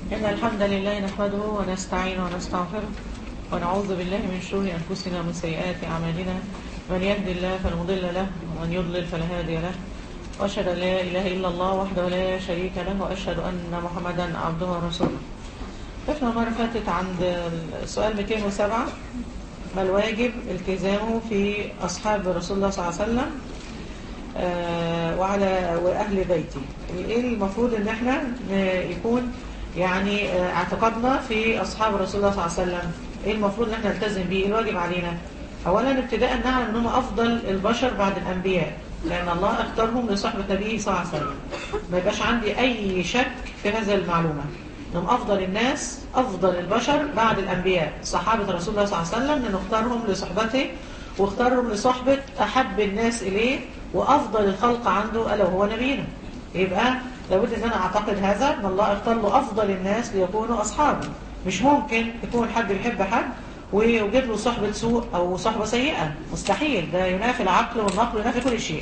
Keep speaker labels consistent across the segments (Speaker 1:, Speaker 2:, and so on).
Speaker 1: إن الحمد لله نحمده ونستعينه ونستغفره ونعوذ بالله من شرور أنفسنا ومن سيئات أعمالنا من يهدي الله فلا مضل له ومن يضلل فلا هادي له وأشهد أن لا إله إلا الله وحده لا شريك له وأشهد أن محمدا عبده ورسوله وقفنا المرة اللي فاتت عند السؤال 207 ما الواجب التزامه في أصحاب رسول الله صلى الله عليه وسلم آه، وعلى وأهل بيته إيه المفروض إن احنا ن- يكون يعني آه، اعتقادنا في أصحاب رسول الله صلى الله عليه وسلم إيه المفروض إن احنا نلتزم بيه إيه الواجب علينا أولا ابتداء نعلم إنهم أفضل البشر بعد الأنبياء لأن الله اختارهم لصحبة نبيه صلى الله عليه وسلم ما يبقاش عندي أي شك في هذه المعلومة انهم افضل الناس افضل البشر بعد الانبياء صحابه رسول الله صلى الله عليه وسلم نختارهم لصحبته واختارهم لصحبه احب الناس اليه وافضل الخلق عنده الا وهو نبينا يبقى لابد ان انا اعتقد هذا ان الله اختار له افضل الناس ليكونوا اصحابه مش ممكن يكون حد بيحب حد ويوجد له صحبه سوء او صحبه سيئه مستحيل ده ينافي العقل والنقل وينافي كل شيء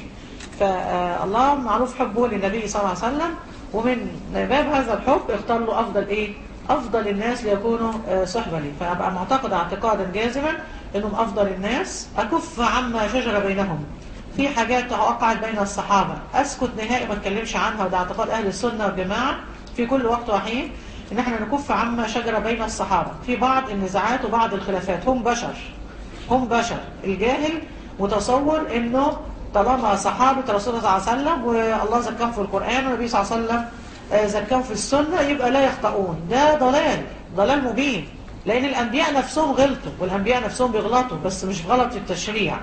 Speaker 1: فالله معروف حبه للنبي صلى الله عليه وسلم ومن باب هذا الحب اختار له افضل ايه افضل الناس ليكونوا آه، صحبه لي فابقى معتقد اعتقادا جازما انهم افضل الناس اكف عما شجر بينهم في حاجات وقعت بين الصحابه اسكت نهائي ما اتكلمش عنها وده اعتقاد اهل السنه والجماعه في كل وقت وحين ان احنا نكف عما شجر بين الصحابه في بعض النزاعات وبعض الخلافات هم بشر هم بشر الجاهل متصور انه طالما صحابة رسول الله صلى الله عليه وسلم والله زكاهم في القرآن والنبي صلى الله عليه وسلم آه، زكاهم في السنة يبقى لا يخطئون ده ضلال ضلال مبين لأن الأنبياء نفسهم غلطوا والأنبياء نفسهم بيغلطوا بس مش غلط في التشريع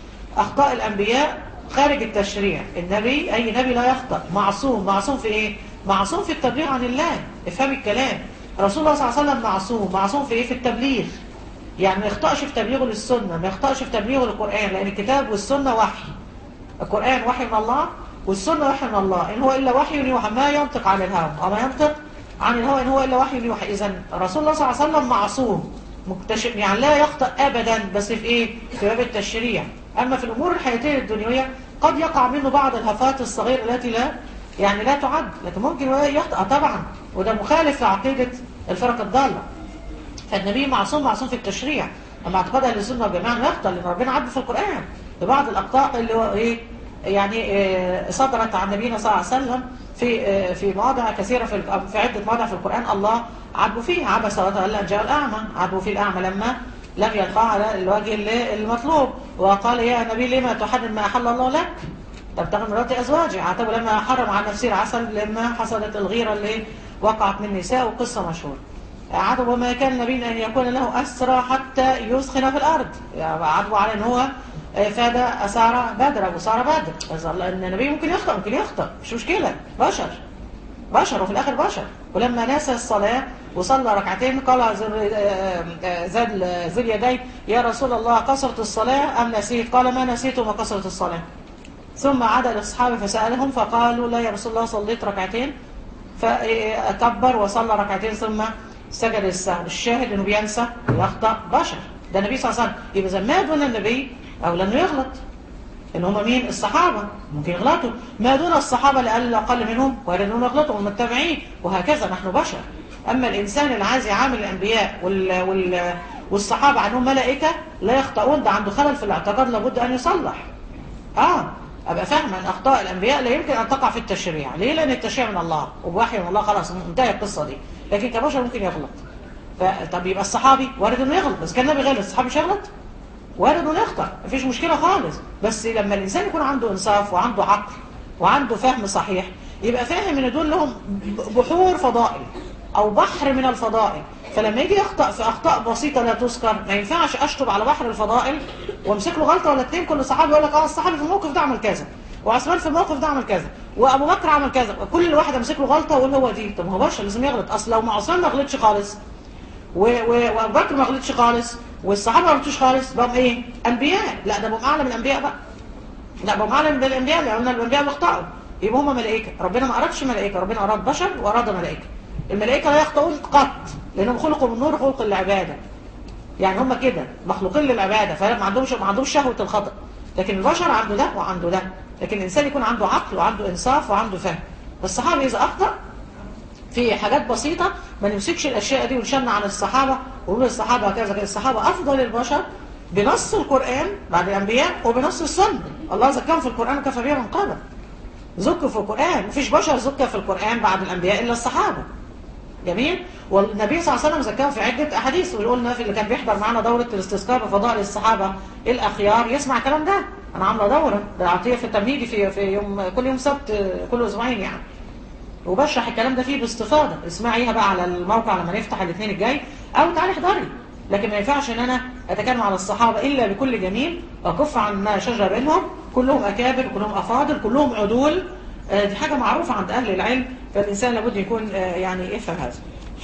Speaker 1: أخطاء الأنبياء خارج التشريع النبي أي نبي لا يخطأ معصوم معصوم في إيه؟ معصوم في التبليغ عن الله افهم الكلام رسول الله صلى الله عليه وسلم معصوم معصوم في إيه؟ في التبليغ يعني ما يخطأش في تبليغه للسنة ما يخطأش في تبليغه للقرآن لأن الكتاب والسنة وحي القرآن وحي من الله والسنة وحي من الله إن هو إلا وحي يوحى ما ينطق عن الهوى وما ينطق عن الهوى إن هو إلا وحي يوحى إذا رسول الله صلى الله عليه وسلم معصوم مكتشف يعني لا يخطئ أبدا بس في إيه؟ في باب التشريع أما في الأمور الحياتية الدنيوية قد يقع منه بعض الهفات الصغيرة التي لا يعني لا تعد لكن ممكن هو يخطئ آه طبعا وده مخالف في عقيدة الفرق الضالة فالنبي معصوم معصوم في التشريع اما اعتقاد اهل السنه والجماعه انه يخطئ لان ربنا عد في القران ببعض الاخطاء اللي هو ايه يعني إيه صدرت عن نبينا صلى الله عليه وسلم في إيه في مواضع كثيره في ال- في عده مواضع في القران الله عاتبه فيه عبس وتولى ان جاء الاعمى عاتبه فيه الاعمى لما لم يلقاه على الوجه اللي- المطلوب وقال يا نبي لما تحرم ما احل الله لك تبتغي مرات ازواجي عاتبه لما حرم على نفسه العسل لما حصلت الغيره اللي وقعت من نساء وقصه مشهوره عدو وما كان النبي أن يكون له أسرى حتى يسخن في الأرض يعني عدو على أن هو فاد أسارة بدر أبو سارة بدر أظل أن النبي ممكن يخطأ ممكن يخطأ مش مشكلة بشر بشر وفي الآخر بشر ولما ناسى الصلاة وصلى ركعتين قال ذو- آه، آه، ذل ذو اليدين يا رسول الله قصرت الصلاة أم نسيت قال ما نسيت وما قصرت الصلاة ثم عاد لأصحابه فسألهم فقالوا لا يا رسول الله صليت ركعتين فكبر وصلى ركعتين ثم سجد السهو الشاهد انه بينسى ويخطأ بشر ده النبي صلى الله عليه وسلم يبقى زي ما دون النبي او لانه يغلط ان هم مين الصحابه ممكن يغلطوا ما دون الصحابه لأقل اقل منهم وارد انهم يغلطوا هم التابعين وهكذا نحن بشر اما الانسان اللي عايز يعامل الانبياء وال وال والصحابه عنهم ملائكه لا يخطئون ده عنده خلل في الاعتقاد لابد ان يصلح اه ابقى فاهمه ان اخطاء الانبياء لا يمكن ان تقع في التشريع ليه لان التشريع من الله وبوحي من الله خلاص انتهى القصه دي لكن كبشر ممكن يغلط ف- طب يبقى الصحابي وارد انه يغلط بس كان النبي غلط الصحابي مش يغلط وارد انه يخطا مفيش مشكله خالص بس لما الانسان يكون عنده انصاف وعنده عقل وعنده فهم صحيح يبقى فاهم ان دول لهم بحور فضائل او بحر من الفضائل فلما يجي يخطأ في اخطاء بسيطه لا تذكر ما ينفعش اشطب على بحر الفضائل وامسك له غلطه ولا اتنين كل صحابي يقول لك اه الصحابي في الموقف ده عمل كذا وعثمان في الموقف ده عمل كذا وابو بكر عمل كذا كل واحد امسك له غلطه واقول هو دي طب ما هو بشر لازم يغلط اصل لو ما عثمان ما غلطش خالص و- و- وابو بكر ما غلطش خالص والصحابه ما غلطوش خالص بقوا ايه انبياء لا ده بقوا اعلى من الانبياء بقى لا بقوا اعلى من الانبياء لان الانبياء بيخطئوا يبقى هم ملائكه ربنا ما ارادش ملائكه ربنا اراد بشر واراد ملائكه الملائكه لا يخطئون قط لانهم خلقوا من نور خلق العباده يعني هم كده مخلوقين للعباده فما عندهمش ما عندهمش شهوه الخطا لكن البشر عنده ده وعنده ده لكن الانسان يكون عنده عقل وعنده انصاف وعنده فهم فالصحابي اذا اخطا في حاجات بسيطة ما نمسكش الأشياء دي ونشن عن الصحابة ونقول الصحابة كذا كذا الصحابة أفضل البشر بنص القرآن بعد الأنبياء وبنص السنة الله ذكرهم في القرآن وكفى بها من قبل ذكر في القرآن مفيش بشر ذكر في القرآن بعد الأنبياء إلا الصحابة جميل والنبي صلى الله عليه وسلم ذكرهم في عدة أحاديث وقلنا في اللي كان بيحضر معانا دورة الاستذكار بفضائل الصحابة الأخيار يسمع الكلام ده أنا عاملة دورة ده عطية في التمهيدي في في يوم كل يوم سبت كل أسبوعين يعني وبشرح الكلام ده فيه باستفاضة اسمعيها بقى على الموقع لما نفتح الاثنين الجاي أو تعالي احضري لكن ما ينفعش ان انا اتكلم على الصحابة الا بكل جميل واكف عن ما شجر بينهم كلهم اكابر كلهم افاضل كلهم عدول آه دي حاجة معروفة عند اهل العلم فالانسان لابد يكون آه يعني يفهم هذا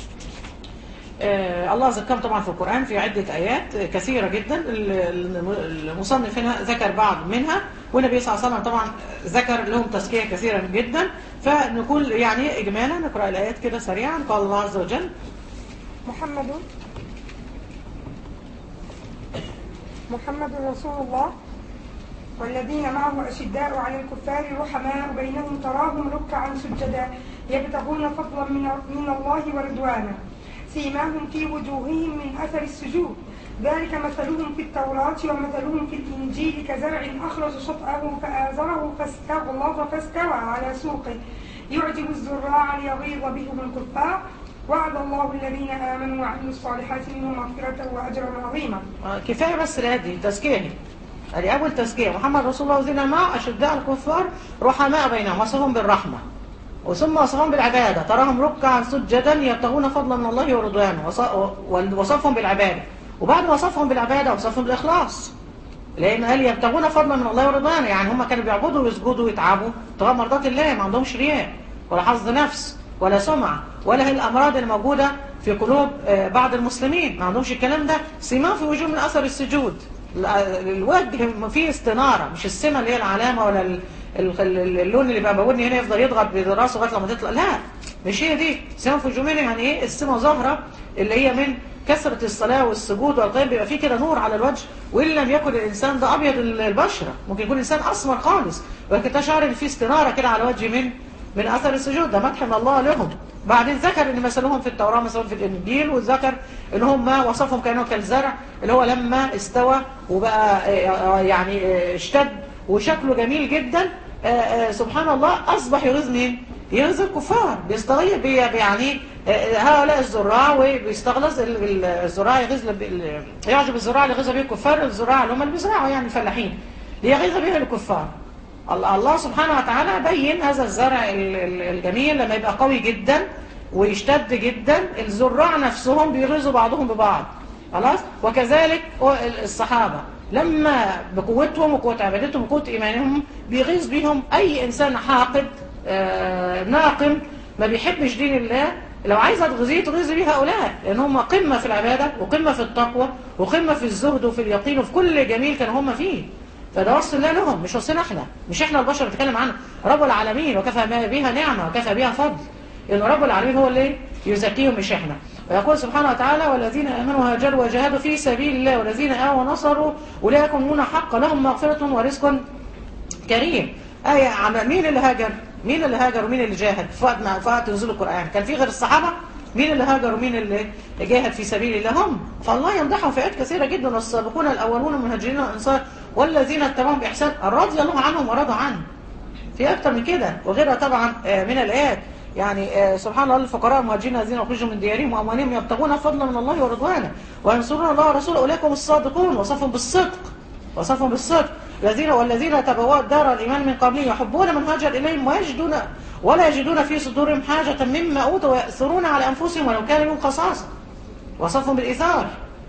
Speaker 1: آه الله ذكرهم طبعا في القرآن في عدة آيات كثيرة جدا المصنف هنا ذكر بعض منها والنبي صلى الله عليه وسلم طبعا ذكر لهم تزكية كثيرا جدا فنقول يعني إجمالا نقرأ الآيات كده سريعا قال الله عز وجل
Speaker 2: محمد محمد رسول الله والذين معه أشداء على الكفار رحماء بينهم تراهم ركعا سجدا يبتغون فضلا من من الله ورضوانا سيماهم في وجوههم من أثر السجود ذلك مثلهم في التوراة ومثلهم في الإنجيل كزرع أخرج شطأه فآزره فاستغلظ فاستوى على سوقه يعجب الزراع ليغيظ بهم الكفار وعد الله الذين آمنوا وعملوا الصالحات منهم مغفرة وأجرا عظيما
Speaker 1: آه كفاية بس هذه تزكية هذه أول تزكية محمد رسول الله والذين معه أشداء الكفار رحماء بينهم وصفهم بالرحمة وثم وصفهم بالعبادة تراهم ركعا سجدا يبتغون فضلا من الله ورضوانه وصفهم بالعبادة وبعد وصفهم بالعبادة وصفهم بالإخلاص لأن قال يبتغون فضلا من الله ورضوانه يعني هم كانوا بيعبدوا ويسجدوا ويتعبوا طبعا مرضات الله ما عندهمش رياء ولا حظ نفس ولا سمعة ولا هي الأمراض الموجودة في قلوب بعض المسلمين ما عندهمش الكلام ده سماء في وجوه من أثر السجود الوجه فيه استنارة مش السمة اللي هي العلامة ولا اللون اللي بقى بودني هنا يفضل يضغط براسه لغايه لما تطلع لا مش هي دي سمة في وجوه يعني ايه السمة ظاهرة اللي هي من كثرة الصلاة والسجود والقيام بيبقى فيه كده نور على الوجه وإن لم يكن الإنسان ده أبيض البشرة ممكن يكون إنسان أسمر خالص ولكن تشعر إن في استنارة كده على وجه من من أثر السجود ده مدح من الله لهم بعدين ذكر ان مثلهم في التوراة مثلهم في الإنجيل وذكر ان هم وصفهم كانوا كالزرع اللي هو لما استوى وبقى يعني اشتد وشكله جميل جدا سبحان الله أصبح يغيظ مين؟ يغيظ الكفار بيستغيث يعني هؤلاء الزراع وبيستغلظ الزراع يغيظ يعجب الزراع اللي يغيظ به الكفار الزراع اللي هم اللي بيزرعوا يعني الفلاحين ليغيظ به الكفار الله سبحانه وتعالى بين هذا الزرع الجميل لما يبقى قوي جدا ويشتد جدا الزراع نفسهم بيغيظوا بعضهم ببعض خلاص وكذلك الصحابة لما بقوتهم وقوة عبادتهم وقوة إيمانهم بيغيظ بهم أي إنسان حاقد آه ناقم ما بيحبش دين الله لو عايزة تغذيه تغذي بيه هؤلاء لأن هم قمة في العبادة وقمة في التقوى وقمة في الزهد وفي اليقين وفي كل جميل كانوا هم فيه فده وصف الله لهم مش وصفنا احنا مش احنا البشر بنتكلم عنه رب العالمين وكفى بها نعمة وكفى بها فضل لأن رب العالمين هو اللي يزكيهم مش احنا ويقول سبحانه وتعالى والذين آمنوا هاجروا وجاهدوا في سبيل الله والذين آووا ونصروا أولئك هم حق لهم مغفرة ورزق كريم آية مين اللي هاجر مين اللي هاجر ومين اللي جاهد في وقت ما في وقت نزول القرآن كان في غير الصحابة مين اللي هاجر ومين اللي جاهد في سبيل الله هم فالله يمدحهم في آيات كثيرة جدا والسابقون الأولون من المهاجرين والأنصار والذين اتبعهم بإحسان رضي الله عنهم ورضوا عنه في أكتر من كده وغيرها طبعا من الآيات يعني سبحان الله الفقراء المهاجرين الذين اخرجوا من ديارهم واموالهم يبتغون فضلا من الله ورضوانه وينصرون الله ورسوله اولئك هم الصادقون وصفهم بالصدق وصفهم بالصدق الذين والذين تبوأوا دار الايمان من قبلهم يحبون من هاجر اليهم ويجدون ولا يجدون في صدورهم حاجه مما اوتوا ويأثرون على انفسهم ولو كان لهم خصاصه وصفهم بالايثار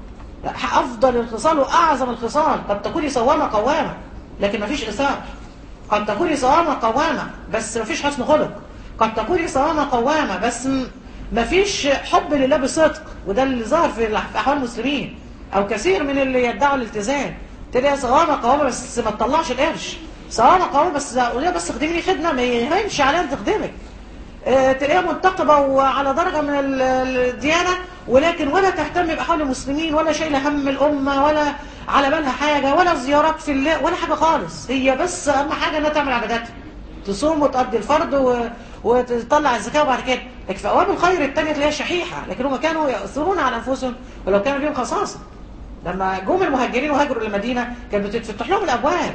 Speaker 1: افضل الخصال واعظم الخصال قد تكوني صوامه قوامه لكن ما فيش ايثار قد تكوني صوامه قوامه بس ما فيش حسن خلق قد تكوني صوامة قوامة بس مفيش حب لله بصدق وده اللي ظهر في أحوال المسلمين أو كثير من اللي يدعوا الالتزام تلاقي صوامة قوامة بس ما تطلعش القرش صوامة قوامة بس قوليها بس تخدمني خدمة ما يهمش عليها تخدمك اه تلاقيها منتقبة وعلى درجة من الديانة ولكن ولا تهتم بأحوال المسلمين ولا شايلة هم الأمة ولا على بالها حاجة ولا زيارات في الله ولا حاجة خالص هي بس أهم حاجة إنها تعمل عباداتها تصوم وتقضي الفرض و... وتطلع الزكاه وبعد كده لكن في اواب الخير الثانيه تلاقيها شحيحه لكن هم كانوا ياثرون على انفسهم ولو كان لهم خصاصه لما جم المهاجرين وهاجروا للمدينه كانت بتفتح لهم الابواب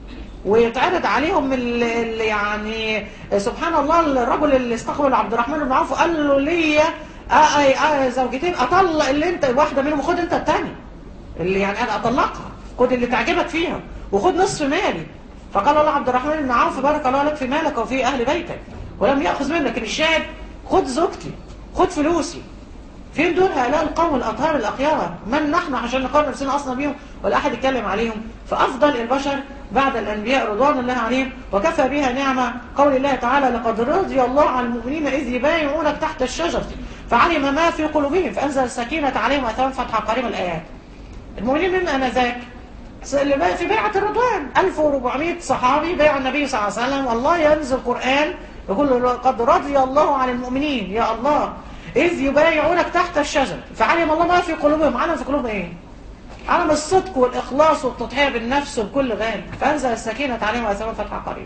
Speaker 1: ويتعرض عليهم ال ال يعني سبحان الله الرجل اللي استقبل عبد الرحمن بن عوف قال له ليا آه آه آه زوجتين اطلق اللي انت واحده منهم خد انت الثانيه اللي يعني انا اطلقها خد اللي تعجبك فيها وخد نصف مالي فقال الله عبد الرحمن بن عوف بارك الله لك في مالك وفي اهل بيتك ولم ياخذ منك الشاهد خد زوجتي خد فلوسي فين دول هؤلاء القوم الاطهار الاخيار من نحن عشان نقارن نفسنا اصلا بيهم ولا احد يتكلم عليهم فافضل البشر بعد الانبياء رضوان الله عليهم وكفى بها نعمه قول الله تعالى لقد رضي الله عن المؤمنين اذ يبايعونك تحت الشجره فعلم ما في قلوبهم فانزل السكينه عليهم واثابهم فتحا قريب الايات المؤمنين من انذاك اللي في بيعة الرضوان 1400 صحابي بيعوا النبي صلى الله عليه وسلم والله ينزل القرآن يقول له قد رضي الله عن المؤمنين يا الله إذ يبايعونك تحت الشجر فعلم الله ما في قلوبهم علم في قلوبهم إيه علم الصدق والإخلاص والتضحية بالنفس وبكل غالب فأنزل السكينة عليهم وأثابهم فتحا قريب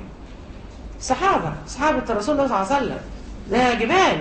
Speaker 1: صحابة صحابة الرسول الله صلى الله عليه وسلم ده جبال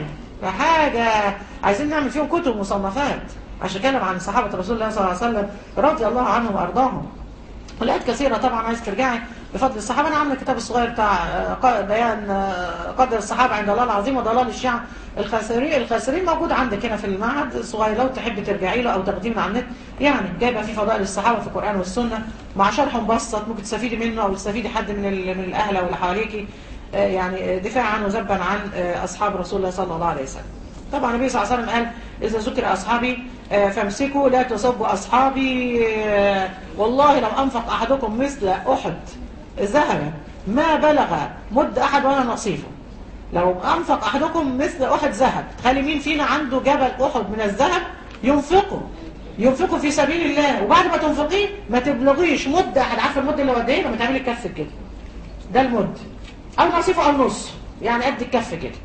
Speaker 1: حاجة عايزين نعمل فيهم كتب مصنفات عشان كلام عن صحابة رسول الله صلى الله عليه وسلم رضي الله عنهم وأرضاهم ولقيت كثيرة طبعا عايز ترجعي بفضل الصحابة أنا عامل الكتاب الصغير بتاع بيان قدر الصحابة عند الله العظيم وضلال الشيعة الخاسرين الخاسرين موجود عندك هنا في المعهد الصغير لو تحب ترجعي له أو تاخديه من على النت يعني جايبه فيه فضائل الصحابة في القرآن والسنة مع شرح مبسط ممكن تستفيدي منه أو تستفيدي حد من من الأهل أو اللي حواليكي يعني دفاعا وذبا عن أصحاب رسول الله صلى الله عليه وسلم طبعا النبي صلى الله عليه وسلم قال إذا ذكر أصحابي فامسكوا لا تصبوا أصحابي والله لو أنفق أحدكم مثل أحد ذهبا ما بلغ مد أحد ولا نصيفه لو أنفق أحدكم مثل أحد ذهب تخلي مين فينا عنده جبل أحد من الذهب ينفقه ينفقه في سبيل الله وبعد ما تنفقيه ما تبلغيش مد أحد عارفه المد اللي هو قد ايه لما تعملي الكف كده ده المد أو نصيفه أو نص يعني قد الكف كده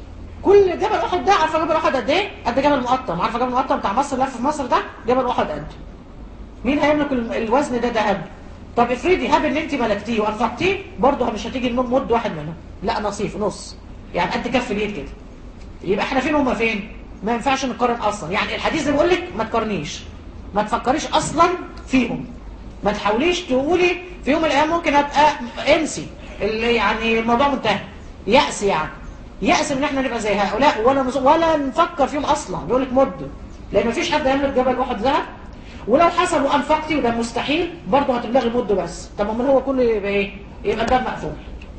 Speaker 1: كل جبل احد ده عارفه جبل احد قد ايه قد جبل مقطم عارفه جبل مقطم بتاع مصر لف في مصر ده جبل احد قد مين هيملك الوزن ده ذهب طب افرضي هاب ان انت ملكتيه وانفقتيه برضه مش هتيجي مد واحد منهم لا نصيف نص يعني قد كف اليد كده يبقى احنا فين هما فين ما ينفعش نقارن اصلا يعني الحديث اللي بيقول لك ما تقارنيش ما تفكريش اصلا فيهم ما تحاوليش تقولي في يوم من الايام ممكن ابقى انسي اللي يعني الموضوع منتهي يأس يعني يأس ان احنا نبقى زي هؤلاء ولا نز... ولا نفكر فيهم اصلا بيقول لك مد لان مفيش حد يملك جبل واحد ذهب ولو حصل وانفقتي وده مستحيل برضه هتبلغي مده بس طب امال هو كله يبقى ايه يبقى الباب مقفول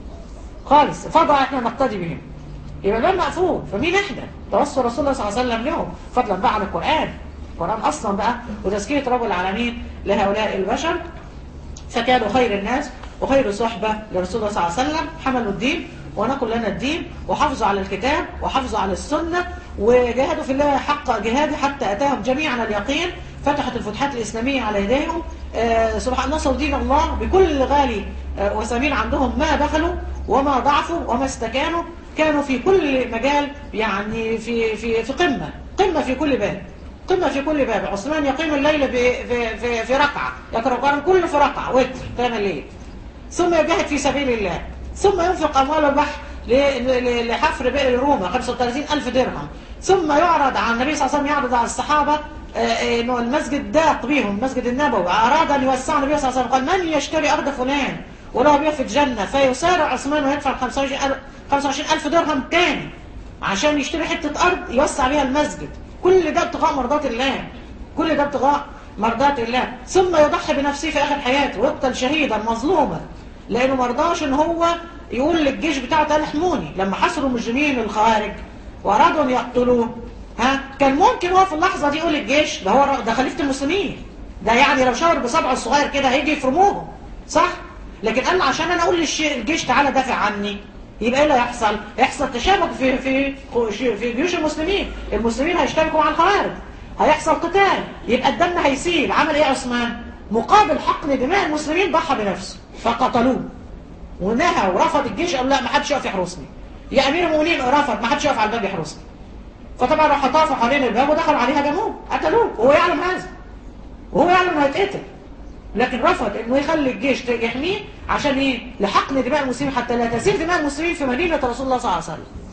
Speaker 1: خالص فضع احنا نقتدي بهم يبقى الباب مقفول فمين احنا توصل رسول الله صلى الله عليه وسلم لهم فضلا بقى عن القران القران اصلا بقى وتزكيه رب العالمين لهؤلاء البشر فكانوا خير الناس وخير صحبه لرسول الله صلى الله عليه وسلم حملوا الدين ونقل لنا الدين وحافظوا على الكتاب وحافظوا على السنة وجاهدوا في الله حق جهاده حتى أتاهم جميعا اليقين فتحت الفتحات الإسلامية على يديهم آه سبحان نصروا دين الله بكل غالي آه وثمين عندهم ما دخلوا وما ضعفوا وما استكانوا كانوا في كل مجال يعني في في في قمة قمة في كل باب قمة في كل باب عثمان يقيم الليل في في في, في ركعة يقرأ القرآن كله في ركعة وتر كان الليل ثم يجاهد في سبيل الله ثم ينفق أموال البحر لحفر بئر روما 35 ألف درهم ثم يعرض عن النبي صلى الله عليه وسلم يعرض على الصحابة انه المسجد ضاق بيهم المسجد النبوي أراد أن يوسع النبي صلى الله عليه وسلم قال من يشتري أرض فلان وله بيع في الجنة فيسارع عثمان ويدفع 25 ألف درهم تاني عشان يشتري حتة أرض يوسع بيها المسجد كل ده ابتغاء مرضات الله كل ده ابتغاء مرضات الله ثم يضحي بنفسه في آخر حياته ويقتل شهيدا مظلوما لأنه مرضاش ان هو يقول للجيش بتاعه تعالى احموني لما حصروا المجرمين الخوارج وارادوا ان يقتلوه ها كان ممكن هو في اللحظه دي يقول للجيش ده هو ده خليفه المسلمين ده يعني لو شاور بصبعه الصغير كده هيجي يفرموهم صح لكن قال عشان انا اقول للجيش تعالى دافع عني يبقى ايه اللي هيحصل يحصل تشابك في في في جيوش المسلمين المسلمين هيشتركوا مع الخوارج هيحصل قتال يبقى الدم هيسيل عمل ايه عثمان مقابل حقن دماء المسلمين ضحى بنفسه فقتلوه ونهى ورفض الجيش قال لا ما حدش يقف يحرسني يا امير المؤمنين رفض ما حدش يقف على الباب يحرسني فطبعا راحوا طافوا حوالين الباب ودخلوا عليه هجموه قتلوه وهو يعلم هذا وهو يعلم انه هيتقتل لكن رفض انه يخلي الجيش يحميه عشان ايه لحقن دماء المسلمين حتى لا تسيل دماء المسلمين في مدينه رسول الله صلى الله عليه وسلم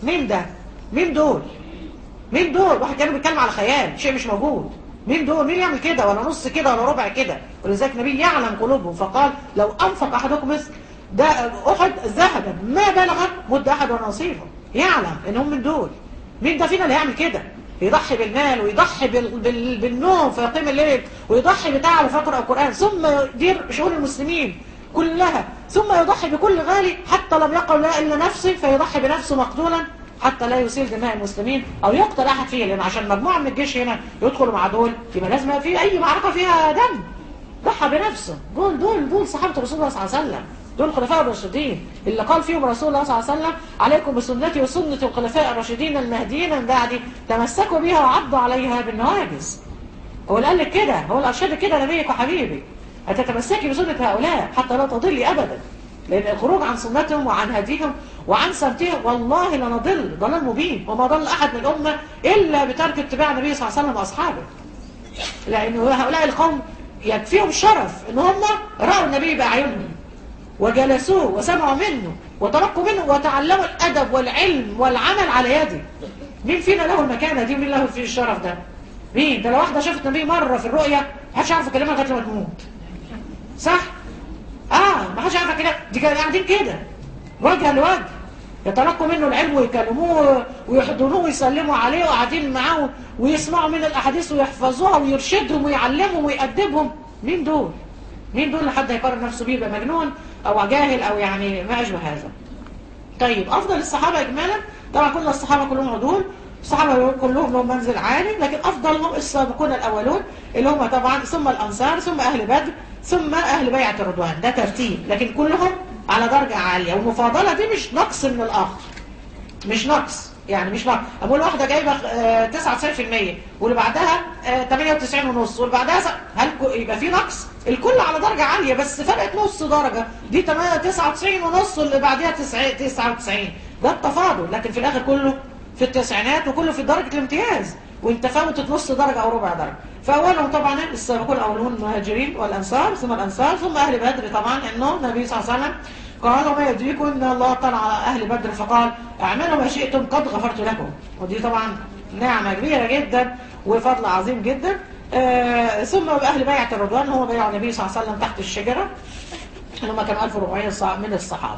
Speaker 1: مين ده مين دول مين دول واحد كان بيتكلم على خيال شيء مش موجود مين دول مين يعمل كده ولا نص كده ولا ربع كده ولذلك النبي يعلم قلوبهم فقال لو انفق احدكم مثل ده احد ذهبا ما بلغ مد احد ونصيفه يعلم انهم من دول مين ده فينا اللي يعمل كده يضحي بالمال ويضحي بال... بال... بالنوم في يقيم الليل ويضحي بتعب فقر القرآن ثم يدير شؤون المسلمين كلها ثم يضحي بكل غالي حتى لم يقل لا إلا نفسه فيضحي بنفسه مقتولا حتى لا يسيل دماء المسلمين أو يقتل أحد فيه لأن عشان مجموعة من الجيش هنا يدخلوا مع دول يبقى لازم في أي معركة فيها دم ضحى بنفسه دول دول دول صحابة رسول الله صلى الله عليه وسلم دول الخلفاء الراشدين اللي قال فيهم رسول الله صلى الله عليه وسلم عليكم بسنتي وسنة الخلفاء الراشدين المهديين من بعدي تمسكوا بها وعضوا عليها بالنواجز هو اللي قال لك كده هو اللي أرشدك كده نبيك وحبيبي هتتمسكي بسنة هؤلاء حتى لا تضلي أبدا لأن الخروج عن سنتهم وعن هديهم وعن سمتهم والله لنضل ضلال مبين وما ضل أحد من الأمة إلا بترك اتباع النبي صلى الله عليه وسلم وأصحابه لأن هؤلاء القوم يكفيهم شرف إن هم رأوا النبي بأعينهم وجلسوه وسمعوا منه وتركوا منه وتعلموا الأدب والعلم والعمل على يده مين فينا له المكانة دي ومين له فيه الشرف ده مين ده لو واحدة شافت النبي مرة في الرؤية محدش عارف يكلمها لغاية لما تموت صح اه ما حدش عارف كده دي كانوا قاعدين كده وجها لوجه يتلقوا منه العلم ويكلموه ويحضنوه ويسلموا عليه وقاعدين معاه ويسمعوا من الاحاديث ويحفظوها ويرشدهم ويعلمهم ويأدبهم مين دول مين دول لحد هيقارن نفسه بيه يبقى مجنون او جاهل او يعني ما اشبه هذا طيب افضل الصحابه اجمالا طبعا كل الصحابه كلهم عدول الصحابه كلهم لهم منزل عالي لكن افضلهم السابقون الاولون اللي هم طبعا ثم الانصار ثم اهل بدر ثم اهل بيعه الرضوان ده ترتيب لكن كلهم على درجه عاليه والمفاضله دي مش نقص من الاخر مش نقص يعني مش نقص اقول واحده جايبه آه 99% واللي بعدها آه 98 ونص واللي بعدها س... هل يبقى في نقص الكل على درجه عاليه بس فرقت نص درجه دي 99 ونص واللي بعدها 99 ده التفاضل لكن في الاخر كله في التسعينات وكله في درجه الامتياز وانت فوتت نص درجه او ربع درجه فاولهم طبعا السابقون الاولون المهاجرين والانصار ثم الانصار ثم اهل بدر طبعا انه النبي صلى الله عليه وسلم قال وما يدريكم ان الله طلع على اهل بدر فقال اعملوا ما شئتم قد غفرت لكم ودي طبعا نعمه كبيره جدا وفضل عظيم جدا آه ثم اهل بيعه الرضوان هم بيعوا النبي صلى الله عليه وسلم تحت الشجره اللي هم كانوا 1400 من الصحابه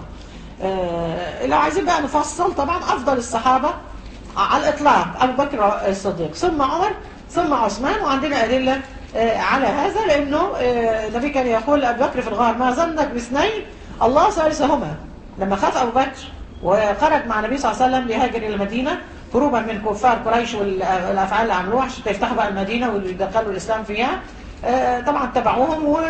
Speaker 1: آه لو عايزين بقى نفصل طبعا افضل الصحابه على الاطلاق ابو بكر الصديق ثم عمر ثم عثمان وعندنا ادله آه على هذا لانه آه النبي كان يقول ابو بكر في الغار ما ظنك باثنين الله ثالثهما لما خاف ابو بكر وخرج مع النبي صلى الله عليه وسلم ليهاجر الى المدينه هروبا من كفار قريش والافعال اللي عملوها عشان يفتحوا بقى المدينه ويدخلوا الاسلام فيها طبعا تبعوهم و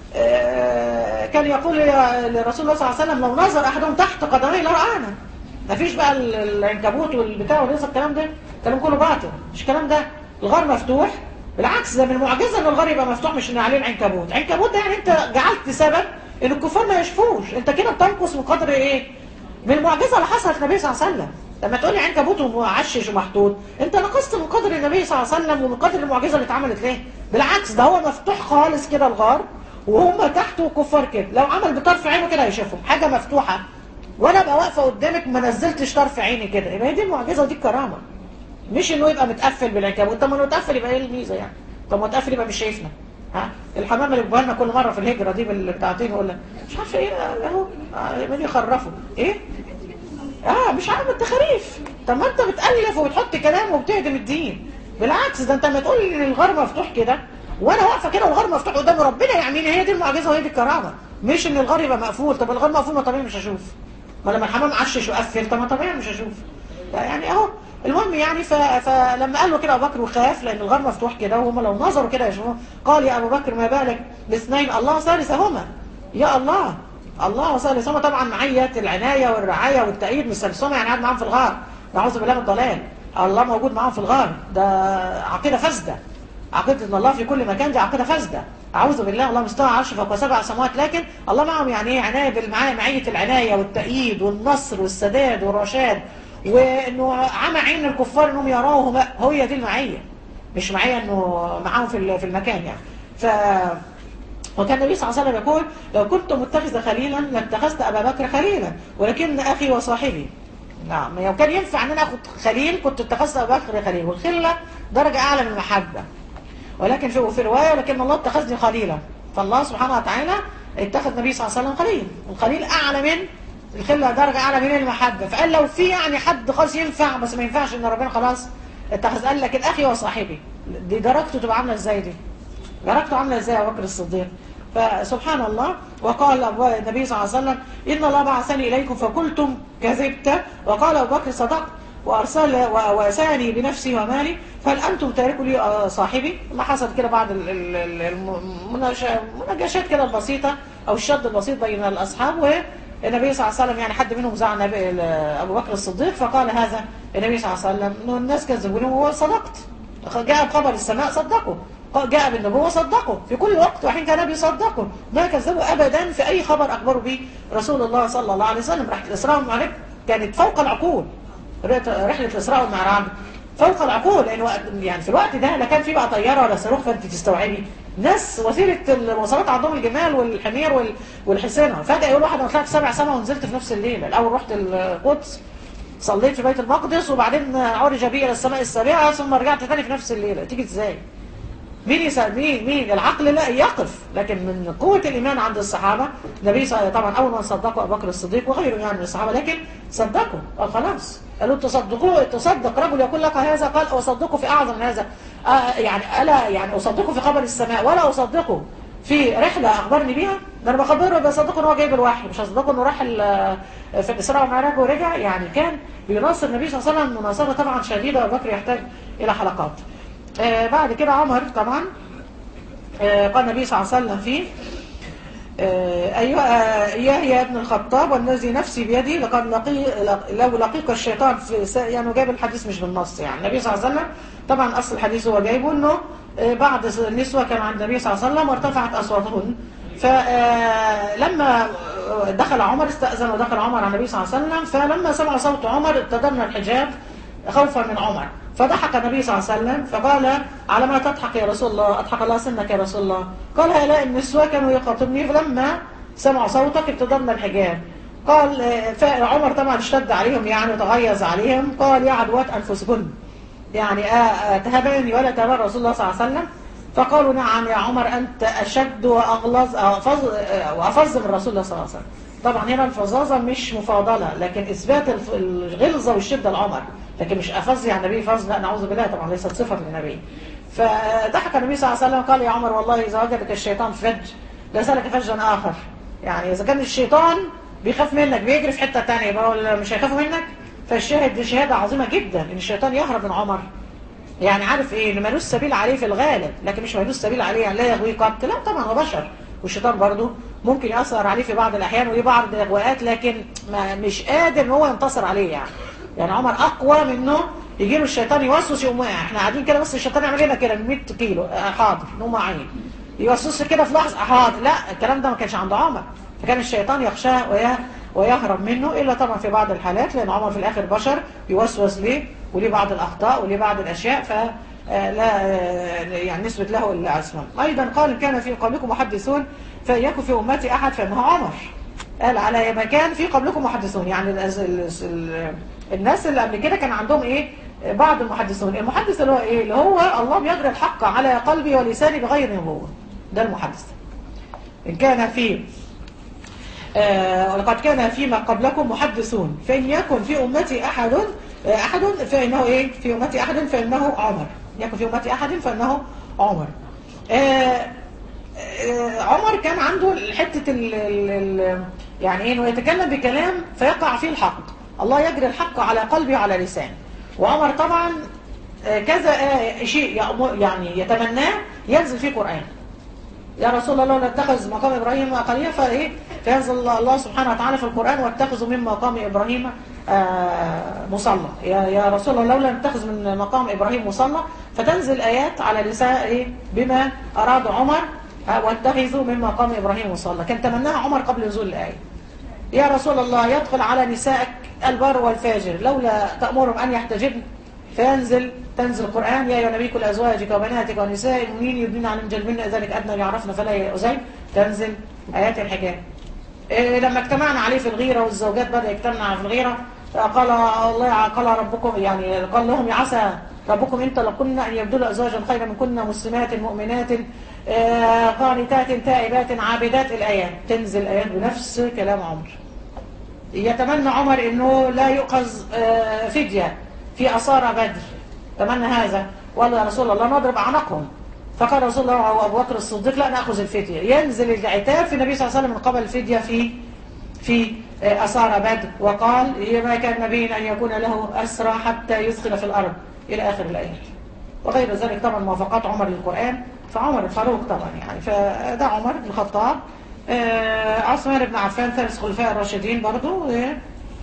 Speaker 1: كان يقول لرسول الله صلى الله عليه وسلم لو نظر احدهم تحت قدميه لرآنا مفيش بقى العنكبوت والبتاع وليس الكلام ده الكلام كله باطل مش الكلام ده الغار مفتوح بالعكس ده من المعجزه ان الغار يبقى مفتوح مش ان عليه العنكبوت عنكبوت ده يعني انت جعلت سبب ان الكفار ما يشفوش انت كده بتنقص من قدر ايه من المعجزه اللي حصلت النبي صلى الله عليه وسلم لما تقولي عنكبوت ومعشش ومحطوط انت نقصت من قدر النبي صلى الله عليه وسلم ومن قدر المعجزه اللي اتعملت ليه بالعكس ده هو مفتوح خالص كده الغار وهم تحته كفار كده لو عمل بطرف عينه كده هيشوفهم حاجه مفتوحه وانا ابقى واقفه قدامك ما نزلتش طرف عيني كده يبقى هي دي المعجزه ودي الكرامه مش انه يبقى متقفل بالعنكبوت طب ما انه متقفل يبقى ايه الميزه يعني طب ما متقفل يبقى مش شايفنا ها الحمام اللي بيبقى لنا كل مره في الهجره دي بالبتاعتين يقول لك مش عارفه ايه اهو من يخرفوا ايه اه مش عارف التخاريف طب ما انت بتالف وبتحط كلام وبتهدم الدين بالعكس ده انت لما تقول ان الغار مفتوح كده وانا واقفه كده والغار مفتوح قدامي ربنا يعملني هي دي المعجزه وهي دي الكرامه مش ان الغار يبقى مقفول طب الغار مقفول ما طبيعي مش هشوف ما لما الحمام عشش وقفل طب ما طبيعي مش هشوف يعني اهو المهم يعني ف... فلما قال له كده ابو بكر وخاف لان الغار مفتوح كده وهم لو نظروا كده يشوفوا قال يا ابو بكر ما بالك باثنين الله ثالثهما يا الله الله ثالثهما طبعا معيه العنايه والرعايه والتأييد مش ثالثهما يعني قاعد معاهم في الغار نعوذ بالله من الضلال الله موجود معاهم في الغار ده عقيده فاسده عقيده ان الله في كل مكان دي عقيده فاسده اعوذ بالله الله مستوى عرش فوق سبع سماوات لكن الله معهم يعني ايه عنايه بالمعايه معيه العنايه والتأييد والنصر والسداد والرشاد وانه عمى عين الكفار انهم يراوه هي دي المعيه مش معيه انه معاهم في في المكان يعني ف وكان النبي صلى الله عليه وسلم يقول لو كنت متخذ خليلا لاتخذت ابا بكر خليلا ولكن اخي وصاحبي نعم لو كان ينفع ان انا اخد خليل كنت اتخذت ابو بكر خليل والخله درجه اعلى من المحبه ولكن في في روايه ولكن الله اتخذني خليلا فالله سبحانه وتعالى اتخذ النبي صلى الله عليه وسلم خليل والخليل اعلى من الخله درجه اعلى من المحبه فقال لو في يعني حد خالص ينفع بس ما ينفعش ان ربنا خلاص اتخذ قال لك الاخي وصاحبي دي درجته تبقى عامله ازاي دي درجته عامله ازاي ابو بكر الصديق فسبحان الله وقال النبي صلى الله عليه وسلم إن الله بعثني إليكم فقلتم كذبت وقال أبو بكر صدقت وأرسل وأساني بنفسي ومالي فهل أنتم تاركوا لي صاحبي ما حصل كده بعض المناقشات كده البسيطة أو الشد البسيط بين الأصحاب والنبي صلى الله عليه وسلم يعني حد منهم زعل أبو بكر الصديق فقال هذا النبي صلى الله عليه وسلم إنه الناس كذبوني وهو صدقت جاء بخبر السماء صدقوا جاء بالنبوة صدقوا في كل وقت وحين كان بيصدقوا ما كذبوا أبدا في أي خبر أخبروا به رسول الله صلى الله عليه وسلم رحلة الإسراء والمعراج كانت فوق العقول رحلة الإسراء والمعراج فوق العقول لأن يعني في الوقت ده لا كان في بقى طيارة ولا صاروخ فأنت تستوعبي ناس وسيلة المواصلات عندهم الجمال والحمير والحصينة فجأة يقول واحد أنا طلعت سبع سما ونزلت في نفس الليلة الأول رحت القدس صليت في بيت المقدس وبعدين عرج بي إلى السماء السابعة ثم رجعت تاني في نفس الليلة تيجي إزاي؟ مين يسأل مين مين العقل لا يقف لكن من قوة الإيمان عند الصحابة النبي صلى طبعا أول ما صدقوا أبو بكر الصديق وغيره يعني من الصحابة لكن صدقوا قال خلاص قالوا تصدقوا تصدق رجل يقول لك هذا قال أصدقه في أعظم من هذا آه يعني ألا يعني أصدقه في خبر السماء ولا أصدقه في رحلة أخبرني بيها ده أنا بخبره بصدقه إن هو جايب الوحي مش هصدقه إنه راح في الإسراء والمعراج ورجع يعني كان بيناصر النبي صلى الله عليه وسلم مناصرة طبعا شديدة أبو بكر يحتاج إلى حلقات آه بعد كده عمر طبعا آه قال النبي صلى الله عليه وسلم فيه آه أيها يا يا ابن الخطاب والذي نفسي بيدي لقد لقي لو لقيك الشيطان في يعني جايب الحديث مش بالنص يعني النبي صلى الله عليه وسلم طبعا أصل الحديث هو جايبه إنه آه بعض النسوة كان عند النبي صلى الله عليه وسلم وارتفعت أصواتهن فلما دخل عمر استأذن ودخل عمر على النبي صلى الله عليه وسلم فلما سمع صوت عمر ابتدرنا الحجاب خوفا من عمر فضحك النبي صلى الله عليه وسلم فقال على ما تضحك يا رسول الله أضحك الله سنك يا رسول الله قال هؤلاء النسوة كانوا يخاطبني فلما سمعوا صوتك ابتدرنا الحجاب قال فعمر طبعا اشتد عليهم يعني وتغيظ عليهم قال يا عدوات أنفسكن يعني تهبني ولا تهبن رسول الله صلى الله عليه وسلم فقالوا نعم يا عمر أنت أشد وأغلظ وأفظ من رسول الله صلى الله عليه وسلم طبعا هنا الفظاظة مش مفاضلة لكن إثبات الغلظة والشدة لعمر لكن مش أفظ يعني النبي فظ لا نعوذ بالله طبعا ليست صفة للنبي فضحك النبي صلى الله عليه وسلم قال يا عمر والله إذا وجدك الشيطان فج لسلك فجا آخر يعني إذا كان الشيطان بيخاف منك بيجري في حتة تانية يبقى مش هيخافوا منك فالشاهد دي شهادة عظيمة جدا إن الشيطان يهرب من عمر يعني عارف إيه إن ملوش سبيل عليه في الغالب لكن مش ملوش سبيل عليه يعني لا يغوي قتل لا طبعا هو بشر والشيطان برضه ممكن يأثر عليه في بعض الأحيان وليه بعض الأغواءات لكن ما مش قادر إن هو ينتصر عليه يعني يعني عمر أقوى منه يجي له الشيطان يوسوس يقوم واقع احنا قاعدين كده بس الشيطان يعمل لنا كده 100 كيلو آه حاضر نقوم عين يوسوس كده في لحظه حاضر لا الكلام ده ما كانش عند عمر فكان الشيطان يخشاه ويه ويهرب منه الا طبعا في بعض الحالات لان عمر في الاخر بشر يوسوس ليه وليه بعض الاخطاء وليه بعض الاشياء ف لا يعني نسبة له العصمة أيضا قال كان في قبلكم محدثون فإياكم في أمتي أحد فإنه عمر قال على مكان في قبلكم محدثون يعني الناس اللي قبل كده كان عندهم ايه بعض المحدثون المحدث اللي هو ايه اللي هو الله بيجري الحق على قلبي ولساني بغير نبوة ده المحدث إن كان في آه لقد كان فيما قبلكم محدثون فإن يكن في أمتي أحد آه أحد فإنه إيه في أمتي أحد فإنه عمر يكن في أمتي أحد فإنه عمر آه عمر كان عنده حتة ال ال يعني ايه انه يتكلم بكلام فيقع فيه الحق الله يجري الحق على قلبي وعلى لساني وعمر طبعا كذا شيء يعني يتمناه ينزل فيه قرآن يا رسول الله لا اتخذ مقام إبراهيم قرية فإيه فينزل الله سبحانه وتعالى في القرآن واتخذوا من مقام إبراهيم مصلى يا يا رسول الله لولا نتخذ من مقام إبراهيم مصلى فتنزل آيات على لسان إيه بما أراد عمر واتخذوا من مقام إبراهيم مصلى كان تمناها عمر قبل نزول الآية يا رسول الله يدخل على نسائك البر والفاجر لولا تأمرهم أن يحتجبن فينزل تنزل القرآن يا أيها النبي كل أزواجك وبناتك ونساء المؤمنين يبنين عن جلبن ذلك أدنى يعرفن فلا يؤذين تنزل آيات الحجاب إيه لما اجتمعنا عليه في الغيرة والزوجات بدأ يجتمعنا في الغيرة قال الله قال ربكم يعني قال لهم يا عسى ربكم إن طلقن أن يبدل أزواجا خيرا منكن مسلمات مؤمنات آه، قانتات تائبات عابدات الآيات تنزل الآيات بنفس كلام عمر يتمنى عمر انه لا يؤخذ آه، فدية في أسارى بدر تمنى هذا وقال يا رسول الله نضرب أعناقهم فقال رسول الله وابو بكر الصديق لا ناخذ الفديه ينزل العتاب في النبي صلى الله عليه وسلم من قبل الفديه في في آه، اسارى بدر وقال ما كان نبي ان يكون له اسرى حتى يثقل في الارض الى اخر الايات وغير ذلك طبعا موافقات عمر للقران فعمر الفاروق طبعا يعني فده عمر بن الخطاب آه، عثمان بن عفان ثالث خلفاء الراشدين برضو آه،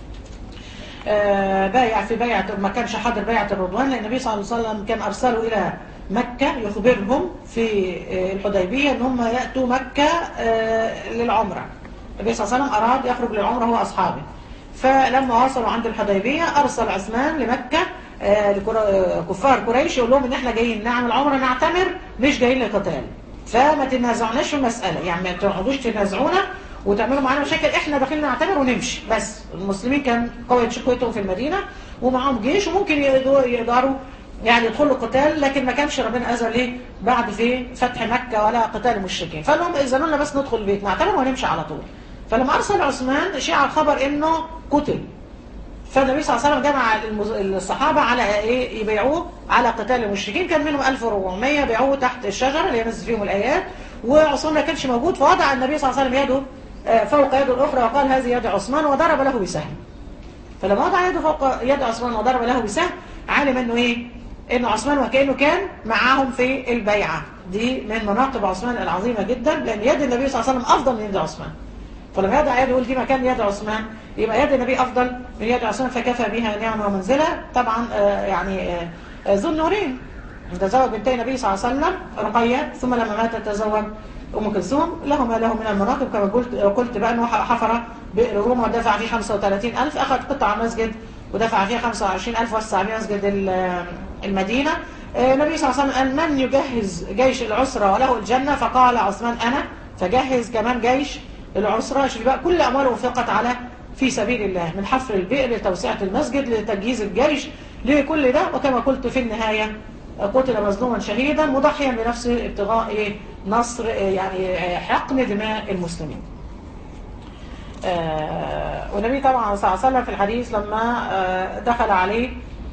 Speaker 1: آه، بايع في بيعة ما كانش حاضر بيعة الرضوان لأن النبي صلى الله عليه وسلم كان أرسله إلى مكة يخبرهم في آه، الحديبية أن هم يأتوا مكة آه، للعمرة النبي صلى الله عليه وسلم أراد يخرج للعمرة هو أصحابه فلما وصلوا عند الحديبية أرسل عثمان لمكة آه، لكرا- آه، كفار قريش يقول لهم ان احنا جايين نعمل عمرة نعتمر مش جايين لقتال فما تنازعناش في المسألة يعني ما تقعدوش تنازعونا وتعملوا معانا مشاكل احنا داخلين نعتمر ونمشي بس المسلمين كان قوة شقوتهم في المدينة ومعاهم جيش وممكن يقدروا يقدروا يعني يدخلوا قتال لكن ما كانش ربنا أذن ليه بعد في فتح مكة ولا قتال المشركين فقال لهم اذنوا لنا بس ندخل البيت نعتمر ونمشي على طول فلما أرسل عثمان شيع الخبر إنه قتل فالنبي صلى الله عليه وسلم جمع المز- الصحابة على ايه يبيعوه على قتال المشركين كان منهم 1400 بيعوه تحت الشجرة اللي ينزل فيهم الآيات وعثمان ما كانش موجود فوضع النبي صلى الله عليه وسلم يده آه، فوق يده الأخرى وقال هذه يد عثمان وضرب له بسهم فلما وضع يده فوق يد عثمان وضرب له بسهم علم انه ايه انه عثمان وكانه كان معاهم في البيعة دي من مناقب عثمان العظيمة جدا لان يد النبي صلى الله عليه وسلم افضل من يد عثمان فلما يضع يده يقول دي مكان يد عثمان يبقى يد النبي افضل من يد عثمان فكفى بها نعمه ومنزله طبعا آه، يعني آه، آه، ذو النورين تزوج بنتي النبي صلى الله عليه وسلم رقيه ثم لما مات تزوج ام كلثوم له ما له من المناقب كما قلت قلت بقى انه حفر بئر روما ودفع فيه 35000 اخذ قطع مسجد ودفع فيها 25000 وسع بها مسجد ال- المدينه آه، النبي صلى الله عليه وسلم قال من يجهز جيش العسرة وله الجنة فقال عثمان أنا فجهز كمان جيش العسرة شوف بقى كل أمواله انفقت على في سبيل الله من حفر البئر لتوسعة المسجد لتجهيز الجيش لكل ده وكما قلت في النهاية قتل مظلوما شهيدا مضحيا بنفسه ابتغاء إيه؟ نصر إيه؟ يعني آه، حقن دماء المسلمين آه، والنبي طبعا صلى الله عليه وسلم في الحديث لما آه، دخل عليه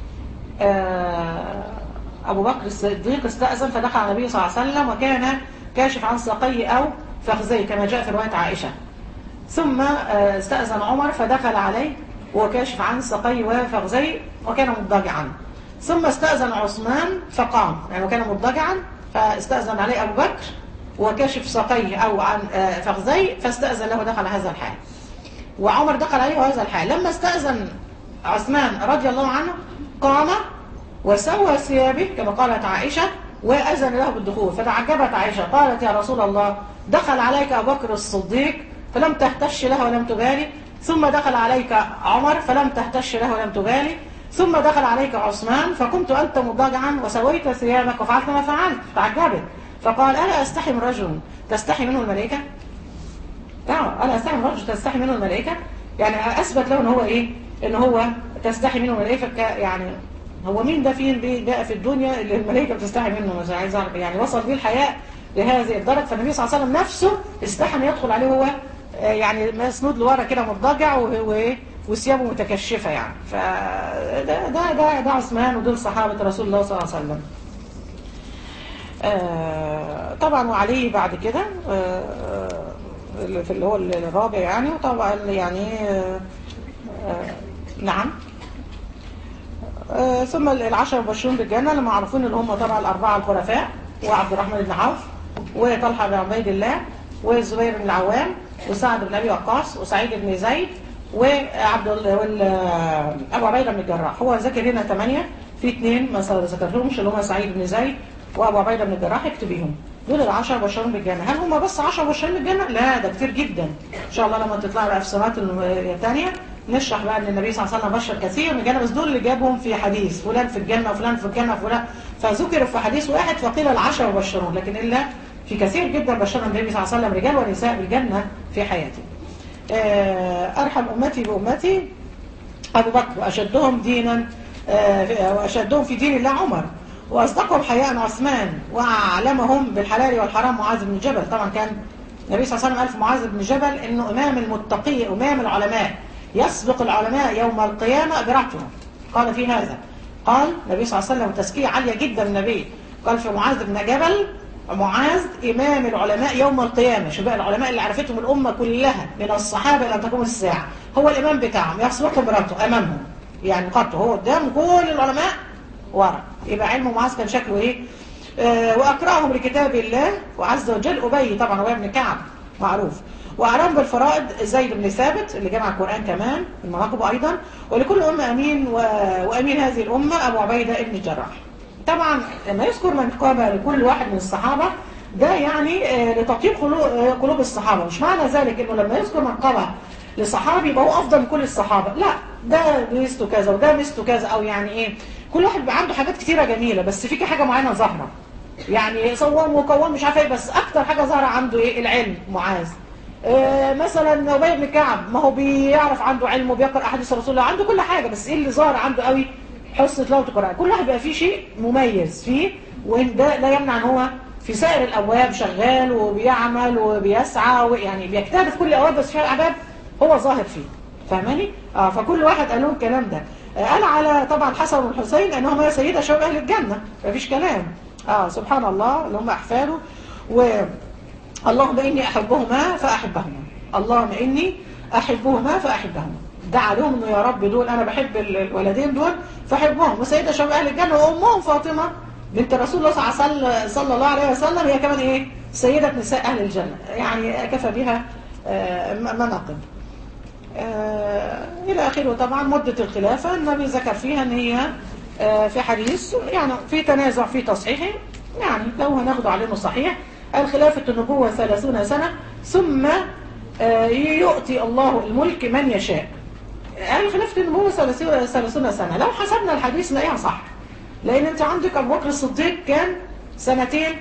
Speaker 1: آه، أبو بكر الصديق استأذن فدخل على النبي صلى الله عليه وسلم وكان كاشف عن ساقيه أو فخذيه كما جاء في رواية عائشة ثم آه، استأذن عمر فدخل عليه وهو كاشف عن ساقيه وفخذيه وكان مضطجعا ثم استأذن عثمان فقام يعني وكان مضطجعا فاستأذن عليه أبو بكر وكاشف ساقيه أو عن آه، فخذيه فاستأذن له دخل هذا الحال وعمر دخل عليه هذا الحال لما استأذن عثمان رضي الله عنه قام وسوى ثيابه كما قالت عائشة وأذن له بالدخول فتعجبت عائشة قالت يا رسول الله دخل عليك أبو بكر الصديق فلم تهتش له ولم تبالي ثم دخل عليك عمر فلم تهتش له ولم تبالي ثم دخل عليك عثمان فكنت أنت مضاجعا وسويت ثيابك وفعلت ما فعلت تعجبت فقال ألا أستحي من رجل تستحي منه الملائكة اه انا استحي من رجل تستحي منه الملائكه يعني اثبت له ان هو ايه ان هو تستحي منه الملائكه ك- يعني هو مين ده فين بي- ده في الدنيا اللي الملائكه بتستحي منه مش عايز اعرف يعني وصل بيه الحياء لهذه الدرجه فالنبي صلى الله عليه وسلم نفسه استحى ان يدخل عليه هو آه، يعني مسنود لورا كده مضجع و- و- وثيابه متكشفه يعني فده ده ده ده عثمان ودول صحابه رسول الله صلى الله عليه وسلم آه، طبعا وعليه بعد كده آه، آه، اللي في اللي هو الرابع يعني وطبعا يعني آه، آه، نعم آه، ثم العشرة المبشرون بالجنة اللي معروفين اللي هم طبعا الأربعة الخلفاء وعبد الرحمن بن عوف وطلحة بن عبيد الله والزبير بن العوام وسعد بن أبي وقاص وسعيد بن زيد وعبد ال- وال- أبو عبيدة بن الجراح هو ذكر هنا ثمانية في اثنين ما ذكرتهمش اللي هم سعيد بن زيد وأبو عبيدة بن الجراح اكتبيهم دول العشرة مبشرون بالجنة هل هم بس عشرة مبشرون بالجنة؟ لا ده كتير جدا إن شاء الله لما تطلع بقى في السنوات الثانية نشرح بقى ان النبي صلى الله عليه وسلم بشر كثير من الجنة بس دول اللي جابهم في حديث فلان في الجنة وفلان في الجنة وفلان فذكروا في حديث واحد فقيل العشرة مبشرون لكن إلا في كثير جدا بشرنا النبي صلى الله عليه وسلم رجال ونساء بالجنة في حياته آه، أرحم أمتي بأمتي أبو بكر وأشدهم دينا آه، وأشدهم في دين الله عمر وأصدقهم حياء عثمان وأعلمهم بالحلال والحرام معاذ بن جبل طبعا كان النبي صلى الله عليه وسلم قال في معاذ بن جبل إنه إمام المتقي إمام العلماء يسبق العلماء يوم القيامة برعتهم قال في هذا قال النبي صلى الله عليه وسلم تزكية عالية جدا النبي قال في معاذ بن جبل معاذ إمام العلماء يوم القيامة شو بقى العلماء اللي عرفتهم الأمة كلها من الصحابة إلى أن تقوم الساعة هو الإمام بتاعهم يسبقهم برعته أمامهم يعني قطه هو قدام كل العلماء ورا يبقى علم معاذ كان شكله ايه آه واقراهم لكتاب الله وعز وجل ابي طبعا هو ابن كعب معروف واعلم بالفرائض زيد بن ثابت اللي جمع القران كمان المناقب ايضا ولكل امه امين و... وامين هذه الامه ابو عبيده ابن الجراح طبعا لما يذكر منقبه لكل واحد من الصحابه ده يعني آه لتطيب قلوب, آه قلوب الصحابه مش معنى ذلك انه لما يذكر منقبه لصحابي يبقى هو افضل من كل الصحابه لا ده ميزته كذا وده ميزته كذا او يعني ايه كل واحد بيبقى عنده حاجات كتيره جميله بس في حاجه معينه ظاهره يعني صوام وقوام مش عارف ايه بس اكتر حاجه ظاهره عنده ايه العلم معاذ آه مثلا ابي بن كعب ما هو بيعرف عنده علم وبيقرا احاديث رسول الله عنده كل حاجه بس ايه اللي ظاهر عنده قوي حسن تلاوه القران كل واحد بيبقى فيه شيء مميز فيه وان ده لا يمنع ان هو في سائر الابواب شغال وبيعمل وبيسعى ويعني بيجتهد في كل الابواب بس في الابواب هو ظاهر فيه فاهماني اه فكل واحد قال لهم الكلام ده آه قال على طبعا حسن والحسين انهما سيدة شباب اهل الجنة مفيش كلام اه سبحان الله اللي هم احفاده و اللهم اني احبهما فاحبهما اللهم اني احبهما فاحبهما دعا لهم انه يا رب دول انا بحب الولدين دول فاحبهم وسيدة شباب اهل الجنة وامهم فاطمة بنت رسول الله صلى الله عليه وسلم هي كمان ايه سيدة نساء اهل الجنة يعني كفى بها آه مناقب آه إلى آخره طبعا مدة الخلافة النبي ذكر فيها أن هي آه في حديث يعني في تنازع في تصحيحه يعني لو هناخده على انه صحيح الخلافة النبوة ثلاثون سنة ثم آه يؤتي الله الملك من يشاء الخلافة النبوة ثلاثون سنة لو حسبنا الحديث نلاقيها صح لأن أنت عندك أبو بكر الصديق كان سنتين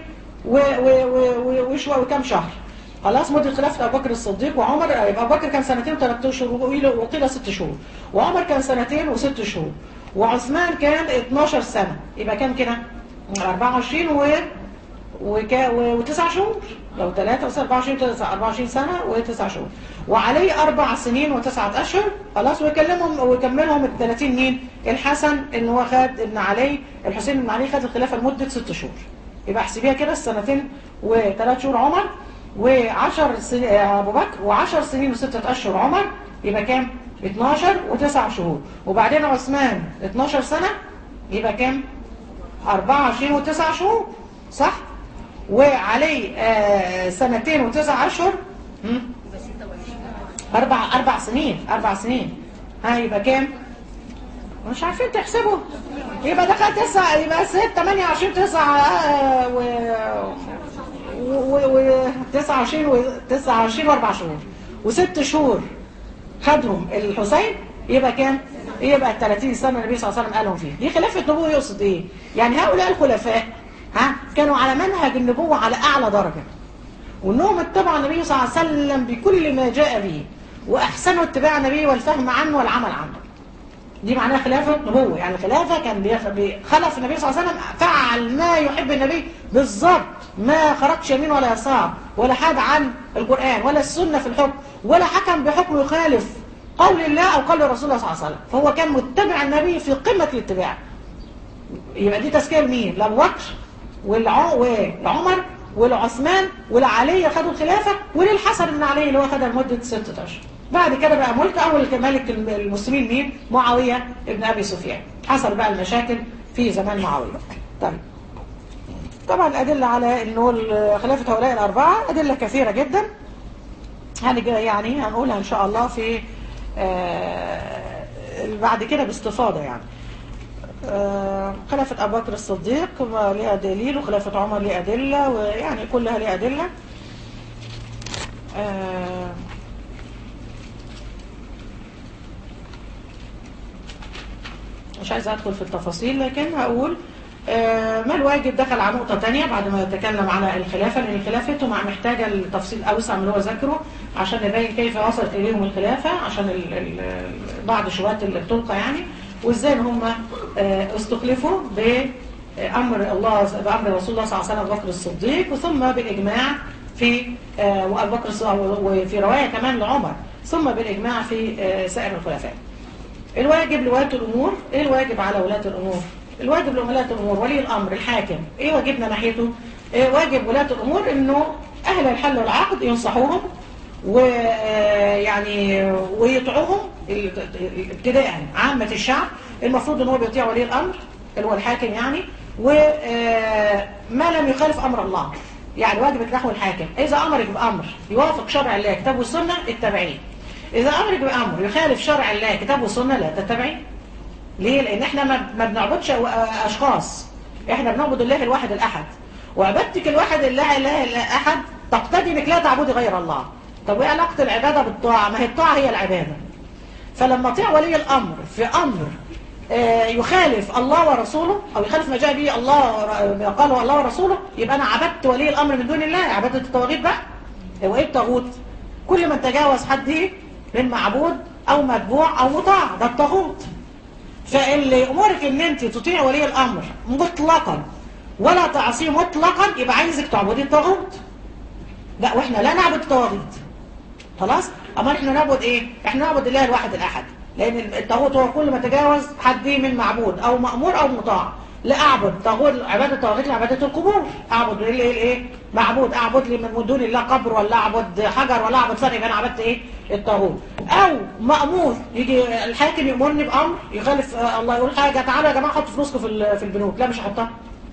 Speaker 1: وشوية وكم شهر خلاص مدة خلافة أبو بكر الصديق وعمر يبقى أبو بكر كان سنتين وثلاث شهور وقيل ست شهور وعمر كان سنتين وست شهور وعثمان كان 12 سنة يبقى كام كده 24 و وكا وتسع شهور لو ثلاثة وصار 24 24 سنة وتسع شهور وعلي أربع سنين وتسعة أشهر خلاص ويكلمهم ويكملهم ال 30 مين الحسن إن هو خد ابن علي الحسين بن علي خد الخلافة لمدة ست شهور يبقى احسبيها كده السنتين وثلاث شهور عمر و10 سنين ابو بكر و10 سنين وستة اشهر عمر يبقى كام 12 و9 شهور وبعدين عثمان 12 سنة يبقى كام 24 و9 شهور صح وعلي آه سنتين وتسع اشهر اربع اربع سنين اربع سنين ها يبقى كام مش عارفين تحسبوا يبقى دخل تسعة يبقى ست 28 تسعة آه و و 29 و 29 واربع شهور وست شهور خدهم الحسين يبقى كام؟ يبقى 30 سنه النبي صلى الله عليه وسلم قالهم فيه دي خلافه نبوه يقصد ايه؟ يعني هؤلاء الخلفاء ها كانوا على منهج النبوه على اعلى درجه وانهم اتبعوا النبي صلى الله عليه وسلم بكل ما جاء به واحسنوا اتباع النبي والفهم عنه والعمل عنه دي معناها خلافة نبوة يعني الخلافة كان خلف النبي صلى الله عليه وسلم فعل ما يحب النبي بالظبط ما خرجش يمين ولا يسار ولا حاد عن القرآن ولا السنة في الحكم ولا حكم بحكم يخالف قول الله أو قول رسول الله صلى الله عليه وسلم فهو كان متبع النبي في قمة الاتباع يبقى دي تذكير مين لأبو بكر والعمر والعثمان والعلي خدوا الخلافة وللحسن بن علي اللي هو خدها لمدة ستة أشهر بعد كده بقى ملك أول ملك المسلمين مين معاوية ابن أبي سفيان حصل بقى المشاكل في زمان معاوية طيب طبعا الأدلة على أنه خلافة هؤلاء الأربعة أدلة كثيرة جدا يعني هنقولها إن شاء الله في آه بعد كده باستفاضة يعني آه خلافة أبو بكر الصديق لها دليل وخلافة عمر لها أدلة ويعني كلها لها أدلة آه مش عايز أدخل في التفاصيل لكن هقول آه ما الواجب دخل على نقطة تانية بعد ما يتكلم على الخلافة لأن الخلافة مع محتاجة التفصيل أوسع من اللي هو ذكره عشان نبين كيف وصلت إليهم الخلافة عشان ال ال بعض الشبهات اللي بتلقى يعني وازاي ان هم آه، استخلفوا بامر الله بامر رسول الله صلى الله عليه وسلم ابو بكر الصديق وثم بالاجماع في آه، وابو بكر الص- وفي روايه كمان لعمر ثم بالاجماع في آه، سائر الخلفاء. الواجب لولاة الامور ايه الواجب على ولاة الامور؟ الواجب لولاة الامور ولي الامر الحاكم ايه واجبنا ناحيته؟ إيه واجب ولاة الامور انه اهل الحل والعقد ينصحوهم ويعني ويطيعوهم ال- ابتداء عامة الشعب المفروض ان هو بيطيع ولي الامر اللي هو الحاكم يعني وما لم يخالف امر الله يعني واجبك نحو الحاكم اذا امرك بامر يوافق شرع الله كتاب والسنه اتبعيه اذا امرك بامر يخالف شرع الله كتاب والسنه لا تتبعيه ليه لان احنا ما ما بنعبدش أو- اشخاص احنا بنعبد الله الواحد الاحد وعبادتك الواحد الله اله الاحد تقتضي انك لا تعبدي غير الله طب وايه علاقه العباده بالطاعه ما هي الطاعه هي العباده فلما اطيع ولي الامر في امر آه، يخالف الله ورسوله او يخالف ما جاء به الله ما قاله الله ورسوله يبقى انا عبدت ولي الامر من دون الله عباده الطواغيت بقى هو ايه الطاغوت كل من تجاوز حده من معبود او متبوع او مطاع ده الطاغوت فاللي امرك ان انت تطيع ولي الامر مطلقا ولا تعصيه مطلقا يبقى عايزك تعبدي الطاغوت لا واحنا لا نعبد الطواغيت خلاص اما احنا نعبد ايه احنا نعبد الله الواحد الاحد لان الطاغوت هو كل ما تجاوز حد من معبود او مامور او مطاع لا اعبد طاغوت عباده الطواغيت لعباده القبور اعبد الايه الايه معبود اعبد لي من دون الله قبر ولا اعبد حجر ولا اعبد ثاني يبقى انا عبدت ايه الطاغوت او مامور يجي الحاكم يامرني بامر يخالف آه، الله يقول حاجه تعالوا يا جماعه حطوا فلوسكم في ال- في البنوك لا مش هحطها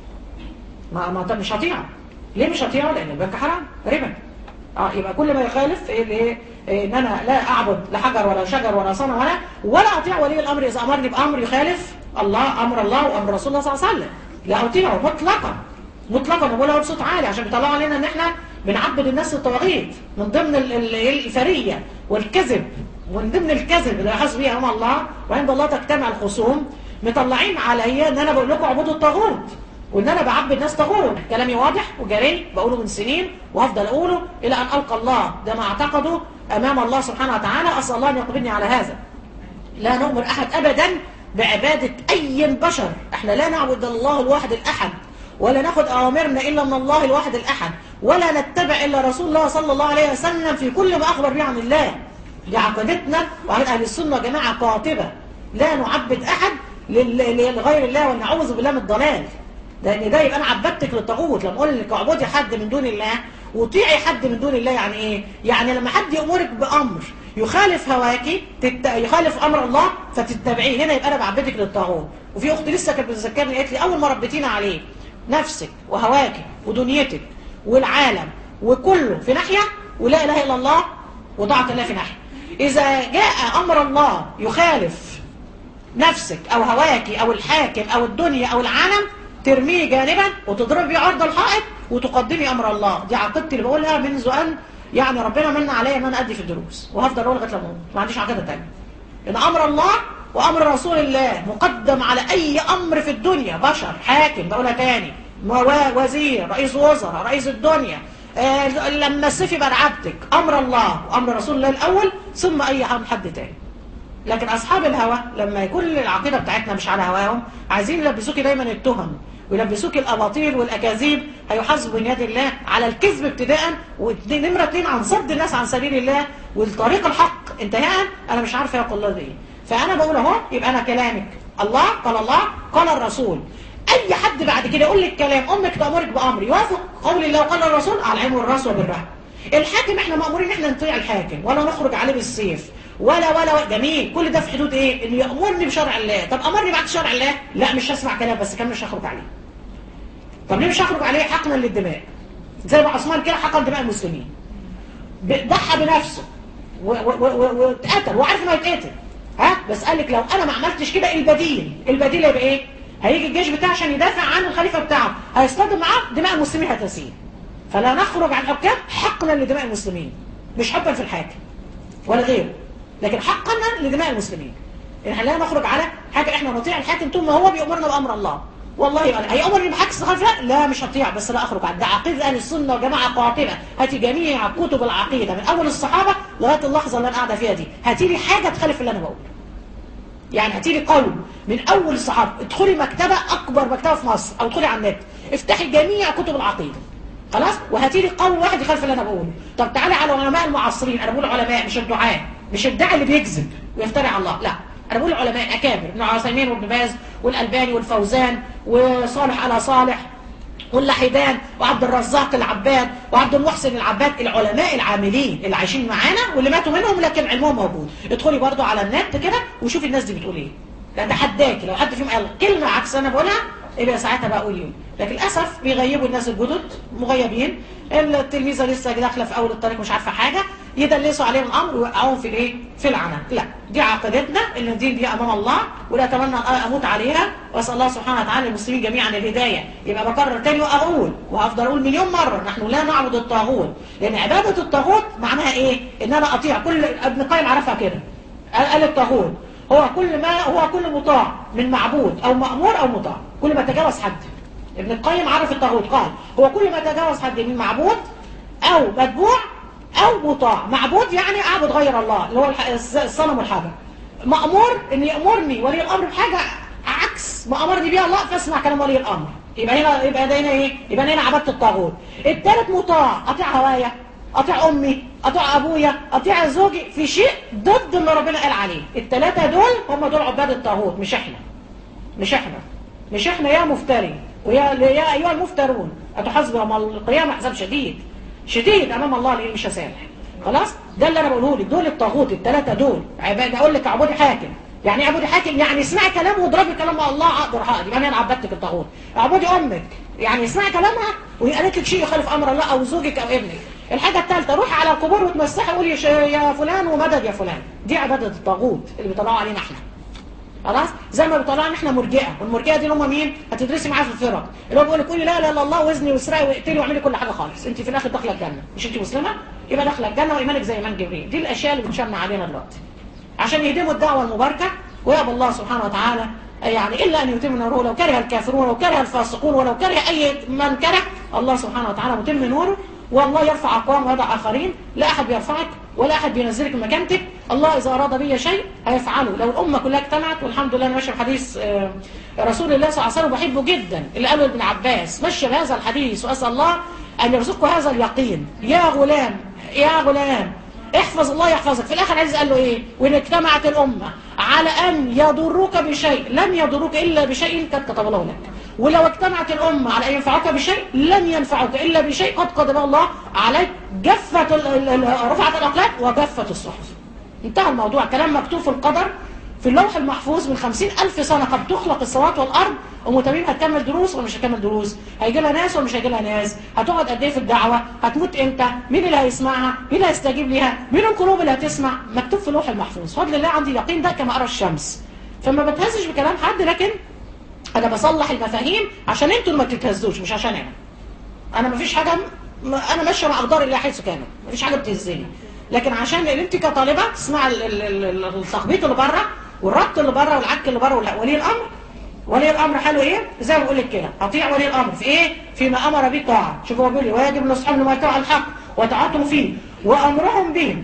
Speaker 1: ما ما طب مش هطيعه ليه مش هطيعه لان البنك حرام ربا اه يبقى كل ما يخالف ايه الايه إيه ان انا لا اعبد لا حجر ولا شجر ولا صنم ولا ولا اطيع ولي الامر اذا امرني بامر يخالف الله امر الله وامر رسول الله صلى الله عليه وسلم لا اطيعه مطلقا مطلقا بقولها بصوت عالي عشان بيطلعوا علينا ان احنا بنعبد الناس الطواغيت من ضمن ال- ال- الفريه والكذب ومن ضمن الكذب اللي حاسب بيه امام الله وعند الله تجتمع الخصوم مطلعين عليا ان انا بقول لكم اعبدوا الطاغوت وان انا بعبد ناس طاغوت كلامي واضح وجري بقوله من سنين وهفضل اقوله الى ان القى الله ده ما اعتقده امام الله سبحانه وتعالى اسال الله ان يقبلني على هذا لا نؤمر احد ابدا بعباده اي بشر احنا لا نعبد الله الواحد الاحد ولا ناخد اوامرنا الا من الله الواحد الاحد ولا نتبع الا رسول الله صلى الله عليه وسلم في كل ما اخبر به عن الله دي عقيدتنا وعن اهل السنه يا جماعه قاطبه لا نعبد احد لل- لغير الله ونعوذ بالله من الضلال لان ده يبقى انا عبدتك للطاغوت لما اقول لك اعبدي حد من دون الله وطيعي حد من دون الله يعني ايه يعني لما حد يامرك بامر يخالف هواكي تت... يخالف امر الله فتتبعيه هنا يبقى انا بعبدك للطاغوت وفي اختي لسه كانت بتذكرني قالت لي اول ما ربيتينا عليه نفسك وهواكي ودنيتك والعالم وكله في ناحيه ولا اله الا الله وطاعه الله في ناحيه اذا جاء امر الله يخالف نفسك او هواك او الحاكم او الدنيا او العالم ترميه جانبا وتضربي عرض الحائط وتقدمي امر الله دي عقيدتي اللي بقولها منذ ان يعني ربنا من عليا ان انا ادي في الدروس وهفضل اقول لغايه لما أموت. ما عنديش عقيده ثانيه ان امر الله وامر رسول الله مقدم على اي امر في الدنيا بشر حاكم بقولها تاني و- وزير رئيس وزراء رئيس الدنيا آه لما السيف يبقى رقبتك امر الله وامر رسول الله الاول ثم اي حد تاني لكن اصحاب الهوى لما يكون العقيده بتاعتنا مش على هواهم عايزين يلبسوكي دايما التهم ويلبسوكي الاباطيل والاكاذيب هيحاسبوا من يد الله على الكذب ابتداء ونمره اتنين عن صد الناس عن سبيل الله والطريق الحق انتهاء انا مش عارفه يقول الله ايه فانا بقول اهو يبقى انا كلامك الله قال الله قال الرسول اي حد بعد كده يقول لك كلام امك تامرك بامر يوافق قول الله وقال الرسول على العلم والراس وبالرحمه الحاكم احنا مامورين ان احنا نطيع الحاكم ولا نخرج عليه بالسيف ولا ولا جميل كل ده في حدود ايه انه يامرني بشرع الله طب امرني بعد شرع الله لا مش هسمع كلام بس كان مش هخرج عليه طب ليه مش هخرج عليه حقنا للدماء زي ما عثمان كده حقن دماء المسلمين ب- ضحى بنفسه و- و- و- واتقتل وعارف انه هيتقتل ها بس قال لك لو انا ما عملتش كده البديل البديل يبقى ايه هيجي الجيش بتاعه عشان يدافع عن الخليفه بتاعه هيصطدم معاه دماء المسلمين هتسيل فلا نخرج عن الحكام حقنا لدماء المسلمين مش حبا في الحاكم ولا غيره لكن حقنا لدماء المسلمين احنا لا نخرج على حاجه احنا نطيع الحاكم طول ما هو بيامرنا بامر الله والله يبقى هيامرني بحاجه خالف لا لا مش هطيع بس لا اخرج عن ده عقيده اهل السنه وجماعه قاطبه هاتي جميع كتب العقيده من اول الصحابه لغايه اللحظه اللي انا قاعده فيها دي هاتي لي حاجه تخالف اللي انا بقوله
Speaker 3: يعني هاتي لي قول من اول الصحابه ادخلي مكتبه اكبر مكتبه في مصر او ادخلي على النت افتحي جميع كتب العقيده خلاص وهاتي لي قول واحد يخالف اللي انا بقوله طب تعالي على العلماء المعاصرين انا بقول علماء مش الدعاء مش الداعي اللي بيكذب ويفتري على الله لا انا بقول علماء اكابر ابن عثيمين وابن باز والالباني والفوزان وصالح على صالح واللحيدان وعبد الرزاق العباد وعبد المحسن العباد العلماء العاملين اللي عايشين معانا واللي ماتوا منهم لكن علمهم موجود ادخلي برضو على النت كده وشوفي الناس دي بتقول ايه لان حداك لو حد فيهم قال كلمه عكس انا بقولها يبقى ساعتها بقى اقول يوم لكن للاسف بيغيبوا الناس الجدد مغيبين التلميذه لسه داخله في اول الطريق مش عارفه حاجه يدلسوا عليهم الامر ويوقعوهم في الايه في العنان لا دي عقيدتنا اللي ندين بيها امام الله ولا اتمنى ان اموت عليها واسال الله سبحانه وتعالى المسلمين جميعا الهدايه يبقى بكرر تاني واقول وهفضل اقول مليون مره نحن لا نعبد الطاغوت لان عباده الطاغوت معناها ايه ان انا اطيع كل ابن القيم عرفها كده قال قال الطاغوت هو كل ما هو كل مطاع من معبود او مامور او مطاع كل ما تجاوز حد ابن القيم عرف الطاغوت قال هو كل ما تجاوز حد من معبود او متبوع او مطاع معبود يعني اعبد غير الله اللي هو الح- الصنم والحجر مامور ان يامرني ولي الامر بحاجه عكس ما امرني بيها الله فاسمع كلام ولي الامر يبقى هنا يبقى ده هنا ايه يبقى هنا عبدت الطاغوت الثالث مطاع اطيع هوايا اطيع امي اطيع ابويا اطيع زوجي في شيء ضد اللي ربنا قال عليه الثلاثه دول هم دول عباد الطاغوت مش احنا مش احنا مش احنا يا مفتري ويا يا ايها المفترون اتحاسب يوم القيامه حساب شديد شديد امام الله اللي مش هسامح خلاص ده اللي انا بقوله لك دول الطاغوت الثلاثه دول عباد اقول لك اعبدي حاكم يعني ايه اعبدي حاكم يعني اسمعي كلامه واضربي كلام الله اقدر هقدر يبقى انا عبدتك الطاغوت اعبدي امك يعني اسمعي كلامها وهي قالت لك شيء يخالف امر الله او زوجك او ابنك الحاجه الثالثه روحي على القبور وتمسحي وقولي يا ش- يا فلان ومدد يا فلان دي عباده الطاغوت اللي بيطلعوا علينا احنا خلاص زي ما بيطلعنا احنا مرجئه والمرجئه دي اللي هم مين هتدرسي معايا في الفرق اللي هو بيقول لك قولي لا لا الا الله واذني واسرقي واقتلي واعملي كل حاجه خالص انت في الاخر داخله الجنه مش انت مسلمه يبقى داخله الجنه وايمانك زي ايمان جبريل دي الاشياء اللي بتشمع علينا دلوقتي عشان يهدموا الدعوه المباركه ويأبى الله سبحانه وتعالى يعني الا ان يتم نوره لو كره الكافرون ولو كره الفاسقون ولو كره اي من كره الله سبحانه وتعالى متم نوره والله يرفع اقوام ويضع اخرين لا احد بيرفعك ولا احد بينزلك من مكانتك الله اذا اراد بي شيء هيفعله لو الامه كلها اجتمعت والحمد لله انا ماشي بحديث آه، رسول الله صلى الله عليه وسلم بحبه جدا اللي قاله ابن عباس مشي بهذا الحديث واسال الله ان يرزقه هذا اليقين يا غلام يا غلام احفظ الله يحفظك في الاخر عايز قال له ايه وان اجتمعت الامه على ان يضروك بشيء لن يضروك الا بشيء قد كتب الله لك ولو اجتمعت الامه على ان ينفعوك بشيء لن ينفعوك الا بشيء قد كتبه الله عليك جفت ال- ال- ال- رفعت الاقلام وجفت الصحف انتهى الموضوع كلام مكتوب في القدر في اللوح المحفوظ من خمسين ألف سنة قد تخلق السماوات والأرض أم تميم هتكمل دروس ولا مش هتكمل دروس هيجي لها ناس ولا مش هيجي لها ناس هتقعد قد ايه في الدعوة هتموت امتى مين اللي هيسمعها مين اللي هيستجيب ليها مين القلوب اللي هتسمع مكتوب في اللوح المحفوظ فضل الله عندي يقين ده كما أرى الشمس فما بتهزش بكلام حد لكن أنا بصلح المفاهيم عشان انتوا اللي ما تتهزوش مش عشان انا انا مفيش حاجه م- انا ماشيه مع اقدار الله حيث كانت مفيش حاجه بتهزني لكن عشان انت كطالبه تسمع ال- ال- ال- ال- التخبيط اللي بره والربط اللي بره والعك اللي بره ولي الامر ولي الامر حاله ايه زي ما بقول لك كده اطيع ولي الامر في ايه فيما امر به طاعه شوف هو بيقول لي واجب لاصحاب ما يطيع الحق وطاعتهم فيه وامرهم به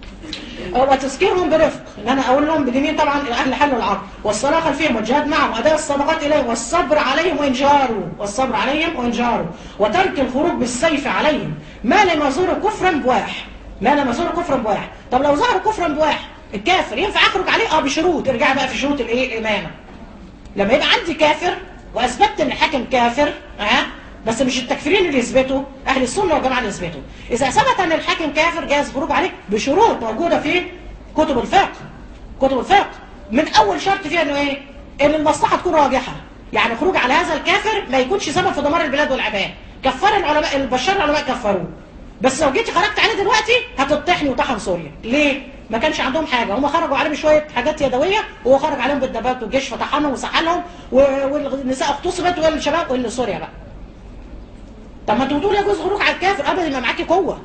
Speaker 3: وتذكيرهم برفق ان انا اقول لهم بدينين طبعا اهل حل العقل والصلاه خلفيهم والجهاد معهم واداء الصدقات اليهم والصبر عليهم وان جاروا والصبر عليهم وان جاروا وترك الخروج بالسيف عليهم ما لم يزور كفرا بواح ما لم يزور كفرا بواح طب لو ظهر كفرا بواح الكافر ينفع اخرج عليه اه بشروط ارجع بقى في شروط الايه الامامه لما يبقى عندي كافر واثبتت ان الحاكم كافر ها بس مش التكفيرين اللي يثبتوا اهل السنه والجماعه اللي يثبتوا اذا ثبت ان الحاكم كافر جاز خروج عليه بشروط موجوده في كتب الفقه كتب الفقه من اول شرط فيها انه ايه ان المصلحه تكون راجحه يعني خروج على هذا الكافر ما يكونش سبب في دمار البلاد والعباد كفر العلماء البشار العلماء كفروه بس لو جيت خرجت عليه دلوقتي هتطحني وطحن سوريا ليه ما كانش عندهم حاجه هم خرجوا عليه بشويه حاجات يدويه وهو خرج عليهم بالدبابات والجيش فطحنهم وسحلهم و- والنساء اغتصبت والشباب واللي سوريا بقى طب ما انتوا بتقولوا يجوز خروج على الكافر ابدا ما معاكي قوه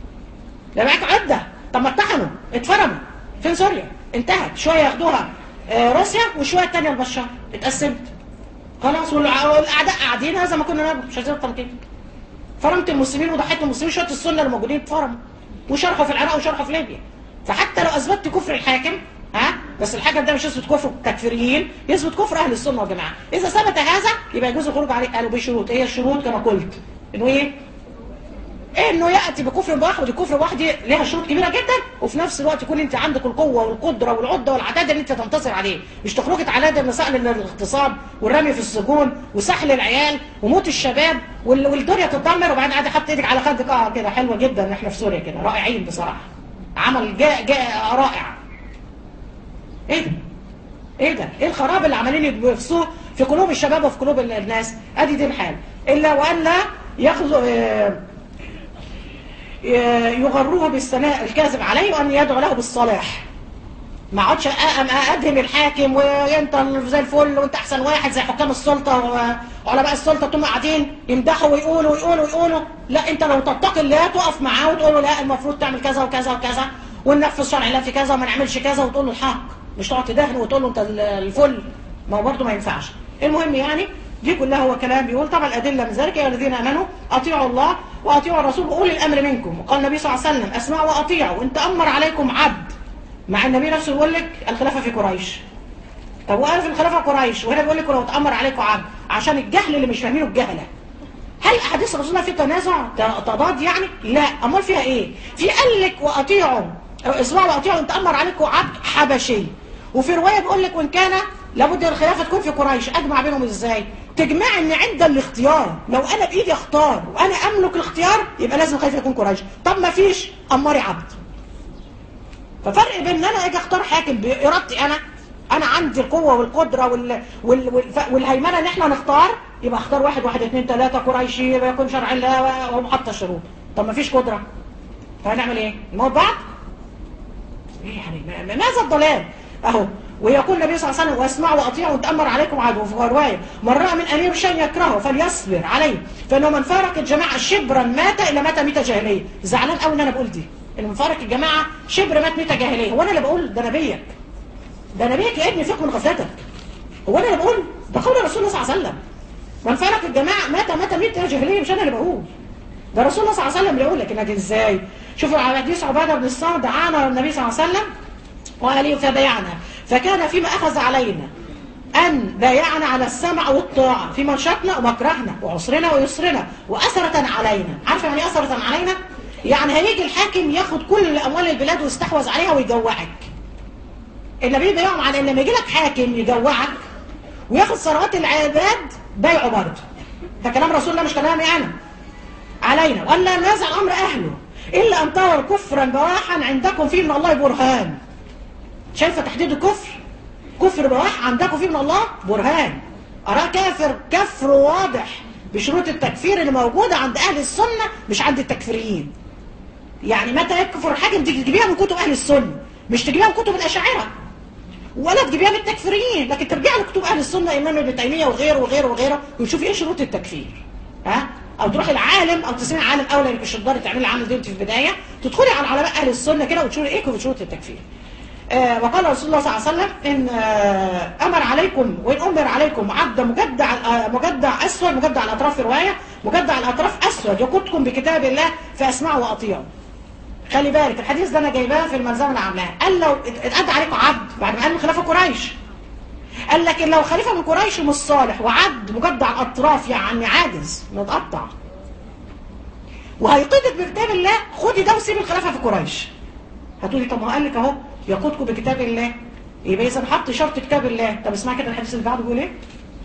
Speaker 3: لا معاك عده طب ما اتحنوا اتفرموا فين سوريا انتهت شويه ياخدوها آه، روسيا وشويه الثانيه البشار اتقسمت خلاص والع- والاعداء قاعدين هذا ما كنا نبغى مش عايزين اكتر من كده فرمت المسلمين وضحيت المسلمين شويه السنه اللي موجودين اتفرموا وشرحوا في العراق وشرحوا في ليبيا فحتى لو اثبتت كفر الحاكم ها بس الحاجه ده مش يثبت كفر التكفيريين يثبت كفر اهل السنه والجماعه اذا ثبت هذا يبقى يجوز الخروج عليه قالوا بشروط ايه الشروط كما قلت انه ايه انه ياتي بكفر بواحد ودي كفر واحد ليها شروط كبيره جدا وفي نفس الوقت يكون انت عندك القوه والقدره والعده والعتاده اللي انت تنتصر عليه مش تخرجي تعالى مسائل الاغتصاب والرمي في السجون وسحل العيال وموت الشباب وال- والدنيا تتدمر وبعدين قاعده حاطط ايدك على خدك اه كده حلوه جدا احنا في سوريا كده رائعين بصراحه عمل جاء جاء رائع ايه ده ايه ده ايه الخراب اللي عمالين يبثوه في قلوب الشباب وفي قلوب ال- الناس ادي دي الحال الا وان لا ياخذوا آه، ي- يغروه بالثناء الكاذب عليه وان يدعو له بالصلاح ما اقعدش أ- ادهم الحاكم وانت زي الفل وانت احسن واحد زي حكام السلطه و- وعلماء السلطه طول قاعدين يمدحوا ويقولوا ويقولوا ويقولوا لا انت لو تتقي الله تقف معاه وتقول له لا المفروض تعمل كذا وكذا وكذا وننفذ شرع الله في كذا وما نعملش كذا وتقول له الحق مش تقعد تدهن وتقول له انت ال- الفل ما هو برضه ما ينفعش المهم يعني دي كلها هو كلام بيقول طبعا الادله من ذلك يا الذين امنوا اطيعوا الله واطيعوا الرسول واولي الامر منكم وقال النبي صلى الله عليه وسلم اسمعوا واطيعوا ان تامر عليكم عبد مع النبي نفسه يقول لك الخلافه في قريش طب وقال في الخلافه قريش وهنا بيقول لك ولو تامر عليكم عبد عشان الجهل اللي مش فاهمينه الجهله هل احاديث رسول الله في تنازع ت- تضاد يعني لا امال فيها ايه في قال لك واطيعوا اسمعوا واطيعوا ان تامر عليكم عبد حبشي وفي روايه بيقول لك وان كان لابد الخلافه تكون في قريش اجمع بينهم ازاي تجمع ان عند الاختيار لو انا بايدي اختار وانا املك الاختيار يبقى لازم الخليفه يكون قريش طب ما فيش امري عبد ففرق بين ان انا اجي اختار حاكم بارادتي انا انا عندي القوه والقدره وال... وال... وال... والهيمنه ان احنا نختار يبقى اختار واحد واحد اثنين ثلاثه قريشي يبقى يكون شرع الله وهم حاطه الشروط طب ما فيش قدره فهنعمل ايه؟ نموت بعض؟ ايه يعني ما- ما- ماذا الضلال؟ اهو ويقول النبي صلى الله عليه وسلم واسمعوا واطيعوا وتامر عليكم عدو في روايه من راى من امير شيء يكرهه فليصبر عليه فانه من فارق الجماعه شبرا مات الا مات ميته جاهليه زعلان قوي ان انا بقول دي ان من فارق الجماعه شبر مات ميته جاهليه هو انا اللي بقول ده نبيك ده نبيك يا ابني فيك من غفلتك هو انا اللي بقول ده قول رسول الله صلى الله عليه وسلم من فارق الجماعه مات مات ميته جاهليه مش انا اللي بقول ده رسول الله صلى الله عليه وسلم اللي يقول لك انك ازاي شوفوا على حديث عباده بن الصامت دعانا النبي صلى الله عليه وسلم وقال فبايعنا فكان فيما اخذ علينا ان بايعنا على السمع والطاعه في منشطنا ومكرهنا وعسرنا ويسرنا واثره علينا عارفه يعني ايه اثره علينا يعني هيجي الحاكم ياخد كل اموال البلاد ويستحوذ عليها ويجوعك النبي بيعهم على ان لما يجي لك حاكم يجوعك وياخد ثروات العباد بايعه برضه ده كلام رسول الله مش كلامي انا علينا وأن لا ننازع أمر أهله إلا أن تروا كفرا بواحا عندكم فيه من الله برهان شايفة تحديد الكفر كفر بواح عندكم فيه من الله برهان أراه كافر كفر واضح بشروط التكفير اللي موجودة عند أهل السنة مش عند التكفيريين يعني متى يكفر الحاكم دي تجيبيها من كتب أهل السنة مش تجيبيها من كتب الأشاعرة ولا تجيبيها من التكفيريين لكن ترجع لكتب أهل السنة إمام ابن تيمية وغيره وغيره وغيره وتشوفي إيه شروط التكفير ها او تروحي العالم او تسمعي عالم اولى انك مش تقدري تعملي عمل دي وانت في البدايه تدخلي على علماء اهل السنه كده وتشوفي ايه كيف شروط التكفير آه وقال رسول الله صلى الله عليه وسلم ان آه امر عليكم وان امر عليكم عبد مجدع آه مجدع اسود مجدع الاطراف في روايه مجدع الاطراف اسود يقودكم بكتاب الله فاسمعوا واطيعوا خلي بالك الحديث ده انا جايباه في الملزمه اللي عاملاها قال لو اتقد عليكم عبد بعد ما قال من خلافه قريش قال لكن لو خليفه من قريش مش صالح وعبد مجدع الاطراف يعني عاجز متقطع وهيقودك بكتاب الله خدي ده وسيبي الخلافه في قريش هتقولي طب ما هو قال لك اهو يقودكم بكتاب الله يبقى اذا حط شرط كتاب الله طب اسمع كده الحديث اللي بعده بيقول ايه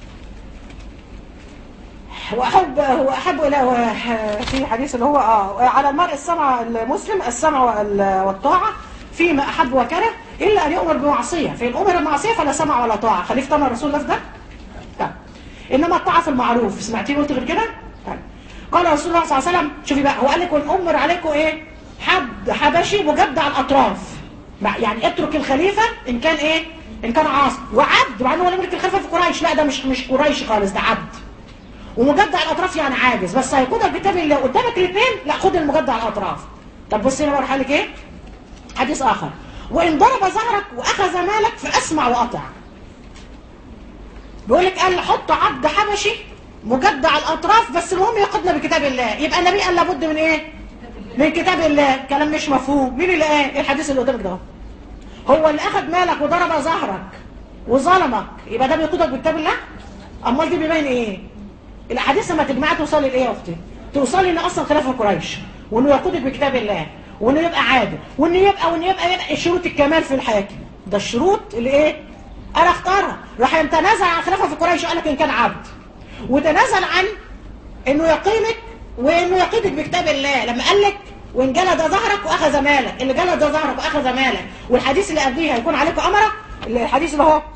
Speaker 3: واحب هو احب الى في حديث اللي هو اه على المرء السمع المسلم السمع وال- والطاعه فيما احب وكره الا ان يؤمر بمعصيه فان امر بمعصيه فلا سمع ولا طاعه خليفه انا الرسول الله في ده طيب انما الطاعه في المعروف سمعتيه قلت غير كده طيب قال رسول الله صلى الله عليه وسلم شوفي بقى هو قال لك وان امر عليكم ايه حد حبشي مجدع الاطراف مع- يعني اترك الخليفه ان كان ايه ان كان عاصي وعبد مع انه هو يملك الخليفه في قريش لا ده مش مش قريش خالص ده عبد ومجدع الاطراف يعني عاجز بس هيقودك كتاب الله قدامك الاثنين لا خد المجدع الاطراف طب بص هنا بقى لك ايه حديث اخر وان ضرب ظهرك واخذ مالك فاسمع واطع بيقول لك قال حط عبد حبشي مجدع الاطراف بس المهم يقودنا بكتاب الله يبقى النبي قال لابد من ايه من كتاب الله كلام مش مفهوم مين اللي قال ايه الحديث اللي قدامك ده هو اللي اخذ مالك وضرب ظهرك وظلمك يبقى ده بيقودك بكتاب الله امال دي بيبين ايه الاحاديث لما تجمعها توصلي لايه يا اختي توصلي ان اصلا خلافه قريش وانه يقودك بكتاب الله وانه يبقى عادل وانه يبقى وانه يبقى, يبقى شروط الكمال في الحاكم ده الشروط اللي ايه انا اختارها راح يتنازل عن خلافه في قريش وقال لك ان كان عبد وتنازل عن انه يقيمك وانه يقيدك بكتاب الله لما قال لك وان جلد ظهرك واخذ مالك اللي جلد ظهرك واخذ مالك والحديث اللي قبليه هيكون عليك امره الحديث اللي هو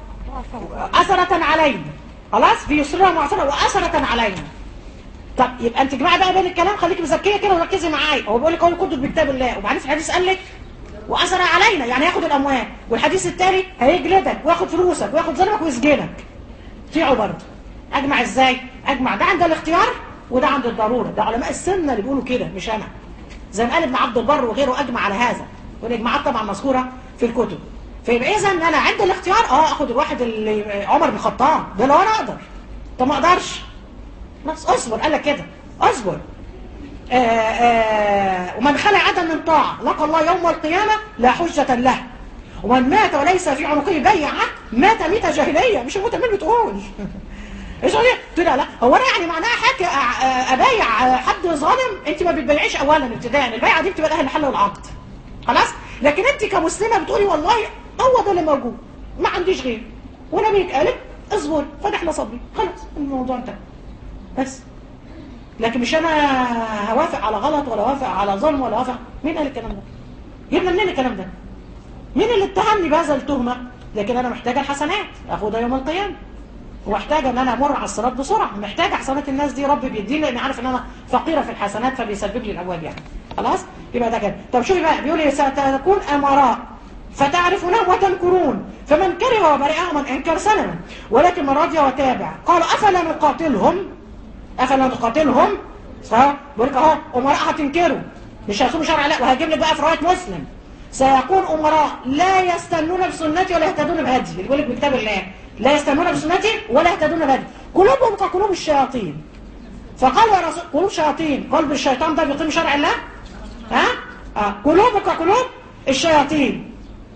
Speaker 3: اثرة علينا خلاص في يسرها معصرة واثرة علينا طب يبقى انت جماعه بقى بين الكلام خليكي مذكيه كده وركزي معايا هو بيقول لك هو كتب بكتاب الله وبعدين في الحديث قال لك واثر علينا يعني ياخد الاموال والحديث التالي هيجلدك وياخد فلوسك وياخد ظلمك ويسجنك طيعوا برضه اجمع ازاي اجمع ده عند الاختيار وده عند الضروره ده علماء السنه اللي بيقولوا كده مش انا زي ما قال ابن عبد البر وغيره اجمع على هذا والاجماعات طبعا مذكوره في الكتب فيبقى اذا انا عند الاختيار اه اخد الواحد اللي عمر بن الخطاب ده لو انا اقدر طب ما اقدرش بس اصبر قال لك كده اصبر آآ آآ ومن خلع عدم من طاعة لقى الله يوم القيامة لا حجة له ومن مات وليس في عنقه بيعة مات ميتة جاهلية مش الموت مين بتقول ايش قولي قلت لا لا هو انا يعني معناها حاجة ابايع حد ظالم انت ما بتبيعيش اولا ابتداء البيعة دي بتبقى اهل الحل والعقد خلاص لكن انت كمسلمة بتقولي والله هو ده اللي موجود ما عنديش غير ونبيك قالك اصبر فتح صبري خلاص الموضوع انتهى بس لكن مش انا هوافق على غلط ولا وافق على ظلم ولا وافق مين قال الكلام ده جبنا منين الكلام ده مين اللي اتهمني بهذا التهمه لكن انا محتاجه الحسنات اخدها يوم القيامه ومحتاجه ان انا امر على الصراط بسرعه محتاجه حسنات الناس دي رب بيديني لان عارف ان انا فقيره في الحسنات فبيسبب لي الابواب يعني خلاص يبقى ده كده طب شوفي بقى بيقول لي ستكون امراء فتعرفونهم وتنكرون فمن كره وبرئه من انكر سلما ولكن من رضي وتابع قال افلا نقاتلهم افلا نقاتلهم صح بيقول لك اهو امراء هتنكروا مش هيصوموا شرع لا وهجيب لك بقى في روايه مسلم سيكون امراء لا يستنون بسنتي ولا يهتدون بهدي اللي بيقول لك بكتاب الله لا يستنون بسنتي ولا يهتدون بهدي قلوبهم كقلوب الشياطين فقال يا رسول قلوب شياطين قلب الشيطان ده بيقيم شرع الله ها آه. قلوب كقلوب الشياطين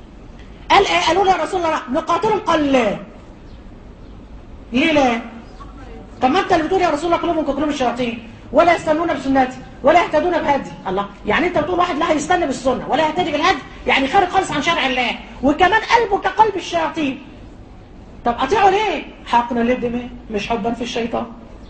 Speaker 3: قال ايه قالوا له يا رسول الله نقاتلهم قال لا ليه لا طب ما انت اللي بتقول يا رسول الله قلوبهم كقلوب الشياطين ولا يستنون بسنتي ولا يهتدون بهدي الله يعني انت بتقول واحد لا هيستنى بالسنه ولا يهتدي بالهدي يعني خارج خالص عن شرع الله وكمان قلبه كقلب الشياطين طب اطيعوا ليه حقنا للدماء مش حبا في الشيطان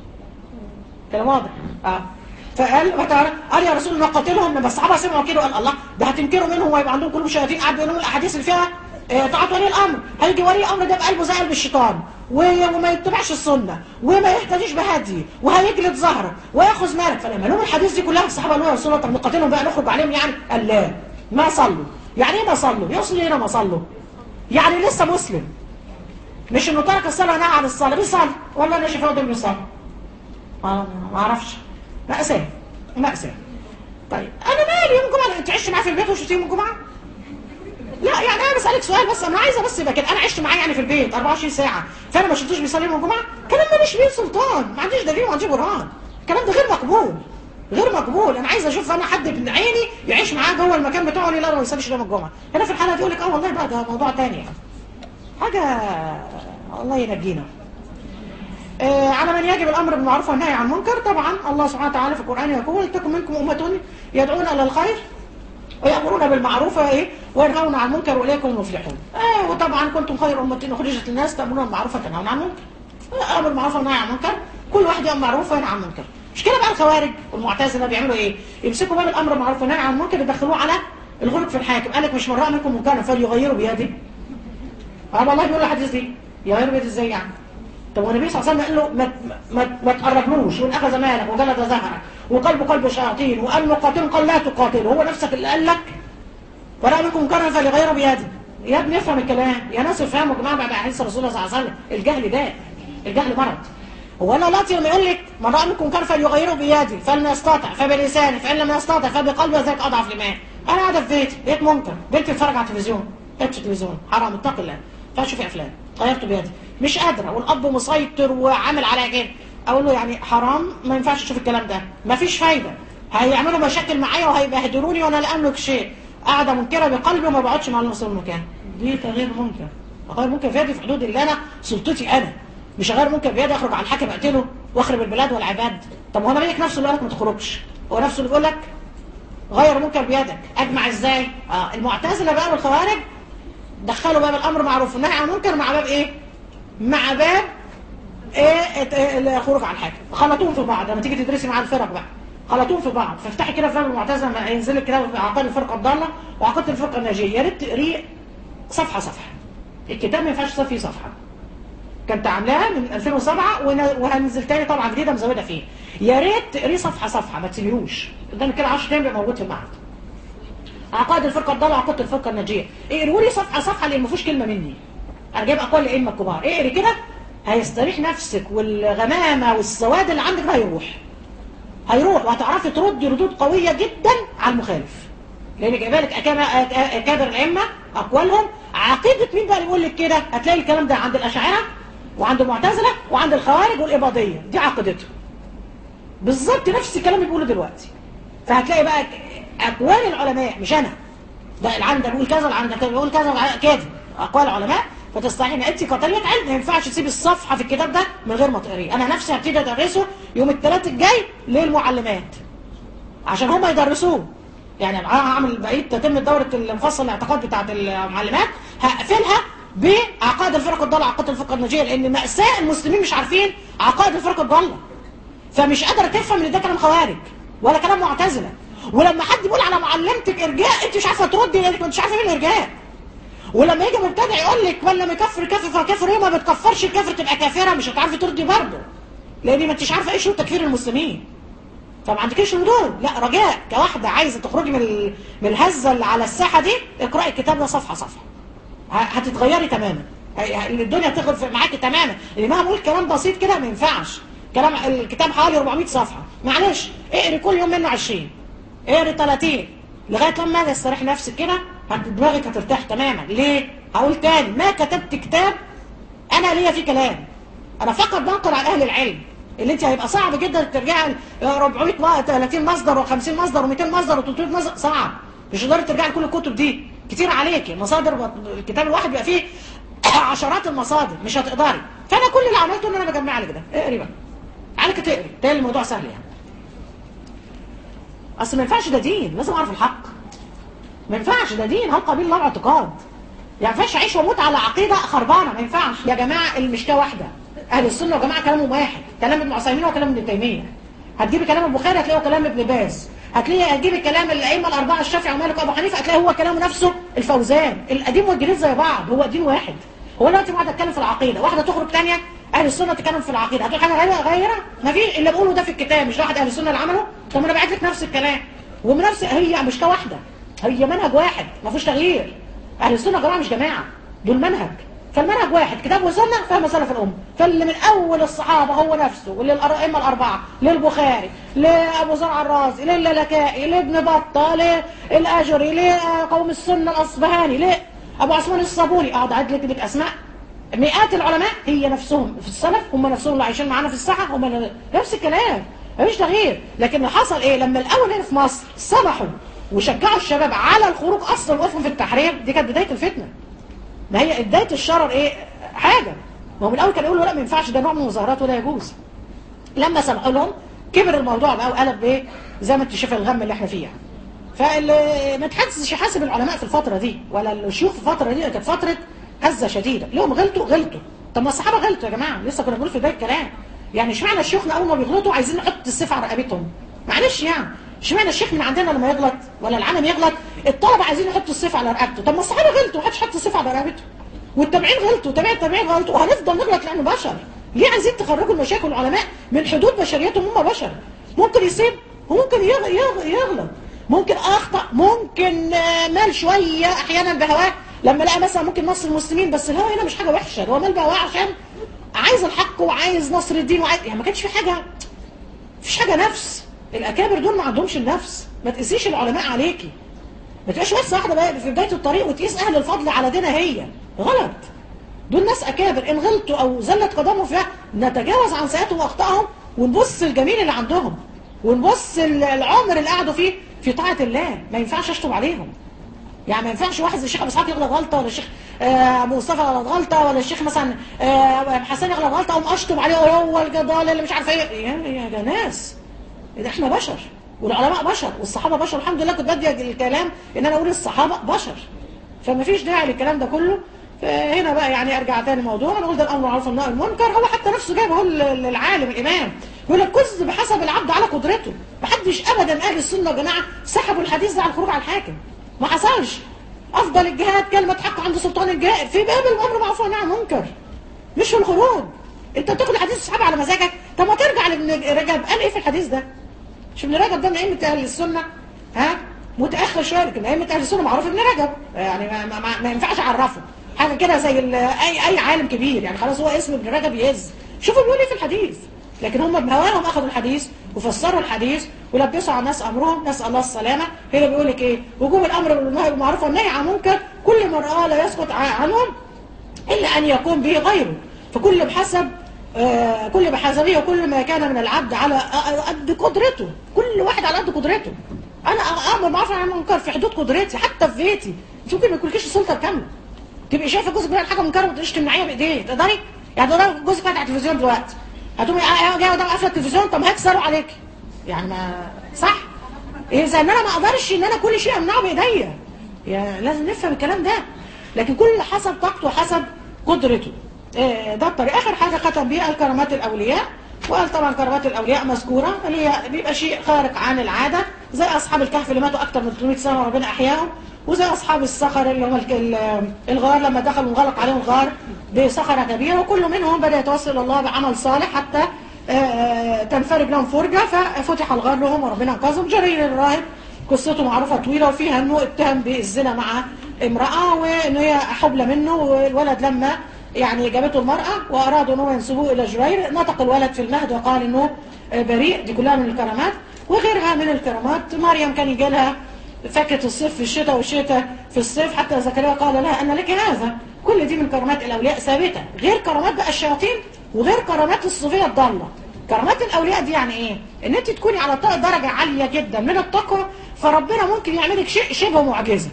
Speaker 3: كلام واضح اه فقال قال يا رسول الله قاتلهم لما الصحابه سمعوا كده قال الله ده هتنكروا منهم ويبقى عندهم قلوب شياطين قعدوا يقولوا الاحاديث اللي فيها اه طاعه ولي الامر هيجي ولي الامر ده بقلبه زي قلب الشيطان وما يتبعش السنه وما يهتديش بهدي وهيجلد ظهرك وياخذ مالك فلما لهم الحديث دي كلها الصحابه قالوا يا رسول الله طب نقاتلهم بقى نخرج عليهم يعني قال لا ما صلوا يعني ايه ما صلوا يوصل هنا ما صلوا يعني لسه مسلم مش انه ترك الصلاه نهى عن الصلاه بيصلي ولا انا شايفاه ده بيصلي ما اعرفش مأساة مأساة طيب انا مالي يوم الجمعه انت عشت معايا في البيت وشفتيه يوم الجمعه لا يعني انا بسالك سؤال بس انا عايزه بس يبقى كده انا عشت معاه يعني في البيت 24 ساعه فانا ما شفتوش بيصلي يوم الجمعه الكلام ده مش بيه سلطان ما عنديش دليل وما عنديش برهان الكلام ده غير مقبول غير مقبول انا عايزه اشوف انا حد ابن عيني يعيش معاه جوه المكان بتاعه ليه لا ما يصليش يوم الجمعه هنا في الحاله دي يقول لك اه والله بقى ده موضوع تاني يعني حاجه الله ينجينا آه على من يجب الامر بالمعروف والنهي عن المنكر طبعا الله سبحانه وتعالى في القران يقول تكن منكم امه يدعون الى الخير ويأمرون بالمعروف وايه وينهون عن المنكر واليكم المفلحون آه وطبعا كنتم خير امه اخرجت للناس تأمرون بالمعروف وتنهون عن المنكر امر بالمعروف والنهي عن المنكر كل واحد يأمر بالمعروف وينهى عن المنكر مش كده بقى الخوارج والمعتزله بيعملوا ايه يمسكوا باب الامر بالمعروف والنهي عن المنكر يدخلوه على الغلق في الحاكم قال لك مش من راى منكم منكرا فليغيروا بيده اه والله بيقول الحديث دي يغيروا بيده ازاي يعني طب والنبي صلى الله عليه وسلم قال له ما ما ما تقربلوش وان اخذ مالك وجلد ظهرك وقلبه قلب شياطين وقال مقاتل قال لا تقاتل هو نفسك اللي قال لك ولا منكم منكرا فليغيروا بيده يا ابني افهم الكلام يا ناس افهموا يا جماعه بعد حديث رسول الله صلى الله عليه وسلم الجهل ده الجهل مرض هو انا دلوقتي لما يقول لك من راى منكم منكرا فليغيروا بيده فلن يستطع فبلسانه فان لم يستطع فبقلبه ذلك اضعف الايمان انا قاعده في بيتي لقيت منكر بنتي بتتفرج على التلفزيون كانت التلفزيون حرام اتق الله فاشوفي افلام غيرت بيدي مش قادره والاب مسيطر وعامل عليها كده اقول له يعني حرام ما ينفعش تشوف الكلام ده ما فيش فايده هيعملوا مشاكل معايا وهيبهدلوني وانا لا املك شيء قاعده منكره بقلبي وما بقعدش مع المسلم المكان دي تغيير منكر غير منكر في يدي في حدود اللي انا سلطتي انا مش غير منكر بيدي اخرج على الحاكم اقتله واخرب البلاد والعباد طب هو مالك نفسه اللي قالك ما تخرجش هو نفسه اللي بيقول لك غير منكر بيدك اجمع ازاي اه المعتزله بقى والخوارج دخلوا باب الامر معروف والنهي عن المنكر مع باب ايه مع باب ايه ات- إيه الخروج على الحاكم خلطوهم في بعض لما تيجي تدرسي مع الفرق بقى خلطوهم في بعض فافتحي كده في باب المعتزله لما ينزل لك كده عقائد الفرقه الضاله وعقائد الفرقه الناجيه يا ريت تقريه صفحه صفحه الكتاب ما ينفعش فيه صفحه كنت عاملاها من 2007 ون- وهنزل تاني طبعا جديده مزوده فيه يا ريت تقريه صفحه صفحه ما تسيبيهوش قدامك كده 10 ايام بيبقى موجود في المعهد عقائد الفرقه الضاله وعقائد الفرقه الناجيه اقروا لي صفحه صفحه لان ما فيهوش كلمه مني انا جايب اقوال الائمه الكبار اقري كده هيستريح نفسك والغمامه والسواد اللي عندك ده هيروح هيروح وهتعرفي تردي ردود قويه جدا على المخالف لان جايبه لك أكام- أك- اكابر الائمه اقوالهم عقيده مين بقى اللي يقول لك كده هتلاقي الكلام ده عند الاشاعره وعند المعتزله وعند الخوارج والاباضيه دي عقيدتهم بالظبط نفس الكلام اللي بيقوله دلوقتي فهتلاقي بقى اقوال العلماء مش انا ده العالم ده بيقول كذا العالم ده بيقول كذا والعالم- كده اقوال العلماء فتستحين انت كطالبه علم ما ينفعش تسيب الصفحه في الكتاب ده من غير ما تقريه انا نفسي هبتدي ادرسه يوم الثلاث الجاي للمعلمات عشان هم يدرسوه يعني أنا هعمل بقيه تتم دوره المفصل الاعتقاد بتاعت المعلمات هقفلها بعقائد الفرق الضاله عقائد الفرق الناجيه لان ماساه المسلمين مش عارفين عقائد الفرق الضاله فمش قادره تفهم ان ده كلام خوارج ولا كلام معتزله ولما حد يقول على معلمتك ارجاء انت مش عارفه تردي لانك مش عارفه ايه الارجاء ولما يجي مبتدع يقول لك من لم يكفر كافر فكافر ايه ما بتكفرش الكافر تبقى كافره مش هتعرفي تردي برضه لان ما انتش عارفه ايه شروط تكفير المسلمين فما عندكيش ردود لا رجاء كواحده عايزه تخرجي من ال- من الهزه اللي على الساحه دي اقراي الكتاب ده صفحه صفحه ه- هتتغيري تماما ه- ه- الدنيا تغرف معاكي تماما لان مهما اقول كلام بسيط كده ما ينفعش كلام الكتاب حوالي 400 صفحه معلش اقري كل يوم منه 20 اقري 30 لغايه لما يستريح نفسك كده هت- دماغك هترتاح تماما ليه هقول تاني ما كتبت كتاب انا ليا فيه كلام انا فقط بنقل عن اهل العلم اللي انت هيبقى صعب جدا ترجعي ل 400 ما- 30 مصدر و50 مصدر و200 مصدر و300 مصدر صعب مش هتقدري ترجعي لكل الكتب دي كتير عليكي مصادر الكتاب الواحد بيبقى فيه عشرات المصادر مش هتقدري فانا كل اللي عملته ان انا بجمع لك ده اقري بقى عليك تقري تاني الموضوع سهل يعني اصل ما ينفعش ده دين لازم اعرف الحق ما ينفعش ده دين هل قبيل الله اعتقاد يعني ما ينفعش اعيش واموت على عقيده خربانه ما ينفعش يا جماعه المشكله واحده اهل السنه وجماعه كلامهم واحد كلام ابن عثيمين وكلام ابن تيميه هتجيبي كلام البخاري هتلاقيه كلام ابن باز هتلاقي هتجيبي كلام الائمه الاربعه الشافعي ومالك وابو حنيفه هتلاقي هو كلامه نفسه الفوزان القديم والجديد زي بعض هو دين واحد هو دلوقتي واحده تتكلم في العقيده واحده تخرج ثانيه اهل السنه تتكلم في العقيده هتقول حاجه غيرها غيرها ما في اللي بقوله ده في الكتاب مش ده واحد اهل السنه اللي عمله طب ما انا بعت لك نفس الكلام ومن نفس هي مشكله واحده هي منهج واحد ما فيهوش تغيير اهل السنه يا جماعه مش جماعه دول منهج فالمنهج واحد كتاب وسنه فهم سلف الامه فاللي من اول الصحابه هو نفسه وللائمه الاربعه للبخاري لابو زرع الرازي للالكائي لابن بطه للاجري لقوم السنه الاصبهاني لابو عثمان الصابوني اقعد اعد لك لك اسماء مئات العلماء هي نفسهم في السلف هم نفسهم اللي عايشين معانا في الساحه هم نفس الكلام مفيش تغيير لكن اللي حصل ايه لما الاول هنا في مصر سمحوا وشجعوا الشباب على الخروج اصلا وقفوا في التحرير دي كانت بدايه الفتنه ما هي بدايه الشرر ايه حاجه ما هو من الاول كانوا يقولوا لا ما ينفعش ده نوع من المظاهرات ولا يجوز لما سمحوا لهم كبر الموضوع بقى وقلب ايه زي ما انت شايف الغم اللي احنا فيه يعني فاللي ما تحسش يحاسب العلماء في الفتره دي ولا الشيوخ في الفتره دي كانت فتره هزه شديده لهم غلطوا غلطوا طب ما الصحابه غلطوا يا جماعه لسه كنا بنقول في بدايه الكلام يعني اشمعنى الشيوخنا اول ما بيغلطوا عايزين نحط السيف على رقبتهم معلش يعني اشمعنى الشيخ من عندنا لما يغلط ولا العالم يغلط الطلبه عايزين يحطوا السيف على رقبته طب ما الصحابه غلطوا محدش حط السيف على رقبته والتابعين غلطوا وتابعين التابعين غلطوا وهنفضل نغلط لانه بشر ليه عايزين تخرجوا المشاكل العلماء من حدود بشريتهم هم بشر ممكن يسيب وممكن يغ... يغ... يغلط ممكن اخطا ممكن آه، مال شويه احيانا بهواه لما لقى مثلا ممكن نصر المسلمين بس الهوى هنا مش حاجه وحشه ده هو مال بهواه عشان عايز الحق وعايز نصر الدين وعايز يعني ما كانش في حاجه مفيش حاجه نفس الاكابر دول ما عندهمش النفس ما تقيسيش العلماء عليكي ما تبقاش بس واحده بقى في بدايه الطريق وتقيس اهل الفضل على دينها هي غلط دول ناس اكابر ان غلطوا او زلت قدمهم فيها نتجاوز عن سيئاتهم واخطائهم ونبص الجميل اللي عندهم ونبص ال- العمر اللي قعدوا فيه في طاعه الله ما ينفعش اشطب عليهم يعني ما ينفعش واحد زي الشيخ ابو اسحاق يغلط غلطه ولا الشيخ آه، ابو مصطفى غلط غلطه ولا الشيخ مثلا آه، حسن غلط غلطه اقوم اشطب عليه هو الجدال اللي مش عارفه ايه يا يا ده ناس ده احنا بشر والعلماء بشر والصحابه بشر الحمد لله كنت بدي الكلام ان انا اقول الصحابه بشر فما فيش داعي للكلام ده كله فهنا بقى يعني ارجع تاني موضوع نقول ده الامر معروف والنهي عن المنكر هو حتى نفسه جايب اهو لل- للعالم الامام يقول لك كز بحسب العبد على قدرته محدش ابدا اهل السنه والجماعه سحبوا الحديث ده على الخروج على الحاكم ما حصلش افضل الجهاد كلمه حق عند سلطان الجائر في باب الامر معروف والنهي عن المنكر مش في الخروج انت بتاخد الحديث تسحبه على مزاجك طب ما ترجع لابن رجب قال ايه في الحديث ده مش ابن رجب ده من ائمه اهل السنه ها متاخر شويه لكن ائمه اهل السنه معروف ابن رجب يعني ما, ما, ما, ما ينفعش اعرفه حاجه كده زي ال- اي اي عالم كبير يعني خلاص هو اسم ابن رجب يهز شوفوا بيقول ايه في الحديث لكن هم بهواهم اخذوا الحديث وفسروا الحديث ولبسوا على الناس امرهم نسال الله السلامه هنا بيقول لك ايه وجوب الامر بالنهي بالمعروف والنهي عن المنكر كل من راه لا يسقط ع- عنهم إلا أن يكون به غيره فكل بحسب آه، كل بحسبه وكل ما كان من العبد على قد قدرته كل واحد على قد قدرته أنا أمر معروف عن المنكر في حدود قدرتي حتى في بيتي أنت ممكن ما يكونكيش السلطة الكاملة تبقي شايفة جوزك بيعمل حاجة منكرة وما تقدريش تمنعيها بإيديه تقدري؟ يعني تقدري جوزك فاتح التلفزيون دلوقتي هتقومي جايه قدام قافله التلفزيون طب هيكسروا عليكي يعني ما صح؟ إذا إن أنا ما أقدرش إن أنا كل شيء أمنعه بإيديا يا لازم نفهم الكلام ده لكن كل حسب طاقته وحسب قدرته آه، ده الطريق اخر حاجه ختم بيها الكرامات الاولياء وقال طبعا كرامات الاولياء مذكوره اللي هي بيبقى شيء خارق عن العاده زي اصحاب الكهف اللي ماتوا اكتر من 300 سنه وربنا احياهم وزي اصحاب الصخر اللي هم الك- ال- الغار لما دخلوا انغلق عليهم الغار بصخره كبيره وكل منهم بدا يتوسل الى الله بعمل صالح حتى آه، تنفرج لهم فرجه ففتح الغار لهم وربنا انقذهم جرير الراهب قصته معروفة طويلة وفيها انه اتهم بالزنا مع امرأة وان هي حبلى منه والولد لما يعني جابته المرأة وارادوا انه ينسبوه الى جرير نطق الولد في المهد وقال انه بريء دي كلها من الكرامات وغيرها من الكرامات مريم كان يجي لها فاكهة الصيف في الشتاء والشتاء في الصيف حتى زكريا قال لها ان لك هذا كل دي من كرامات الاولياء ثابتة غير كرامات بقى الشياطين وغير كرامات الصوفية الضالة كرامات الاولياء دي يعني ايه ان انت تكوني على ط- درجه عاليه جدا من التقوى فربنا ممكن يعملك شيء شبه معجزه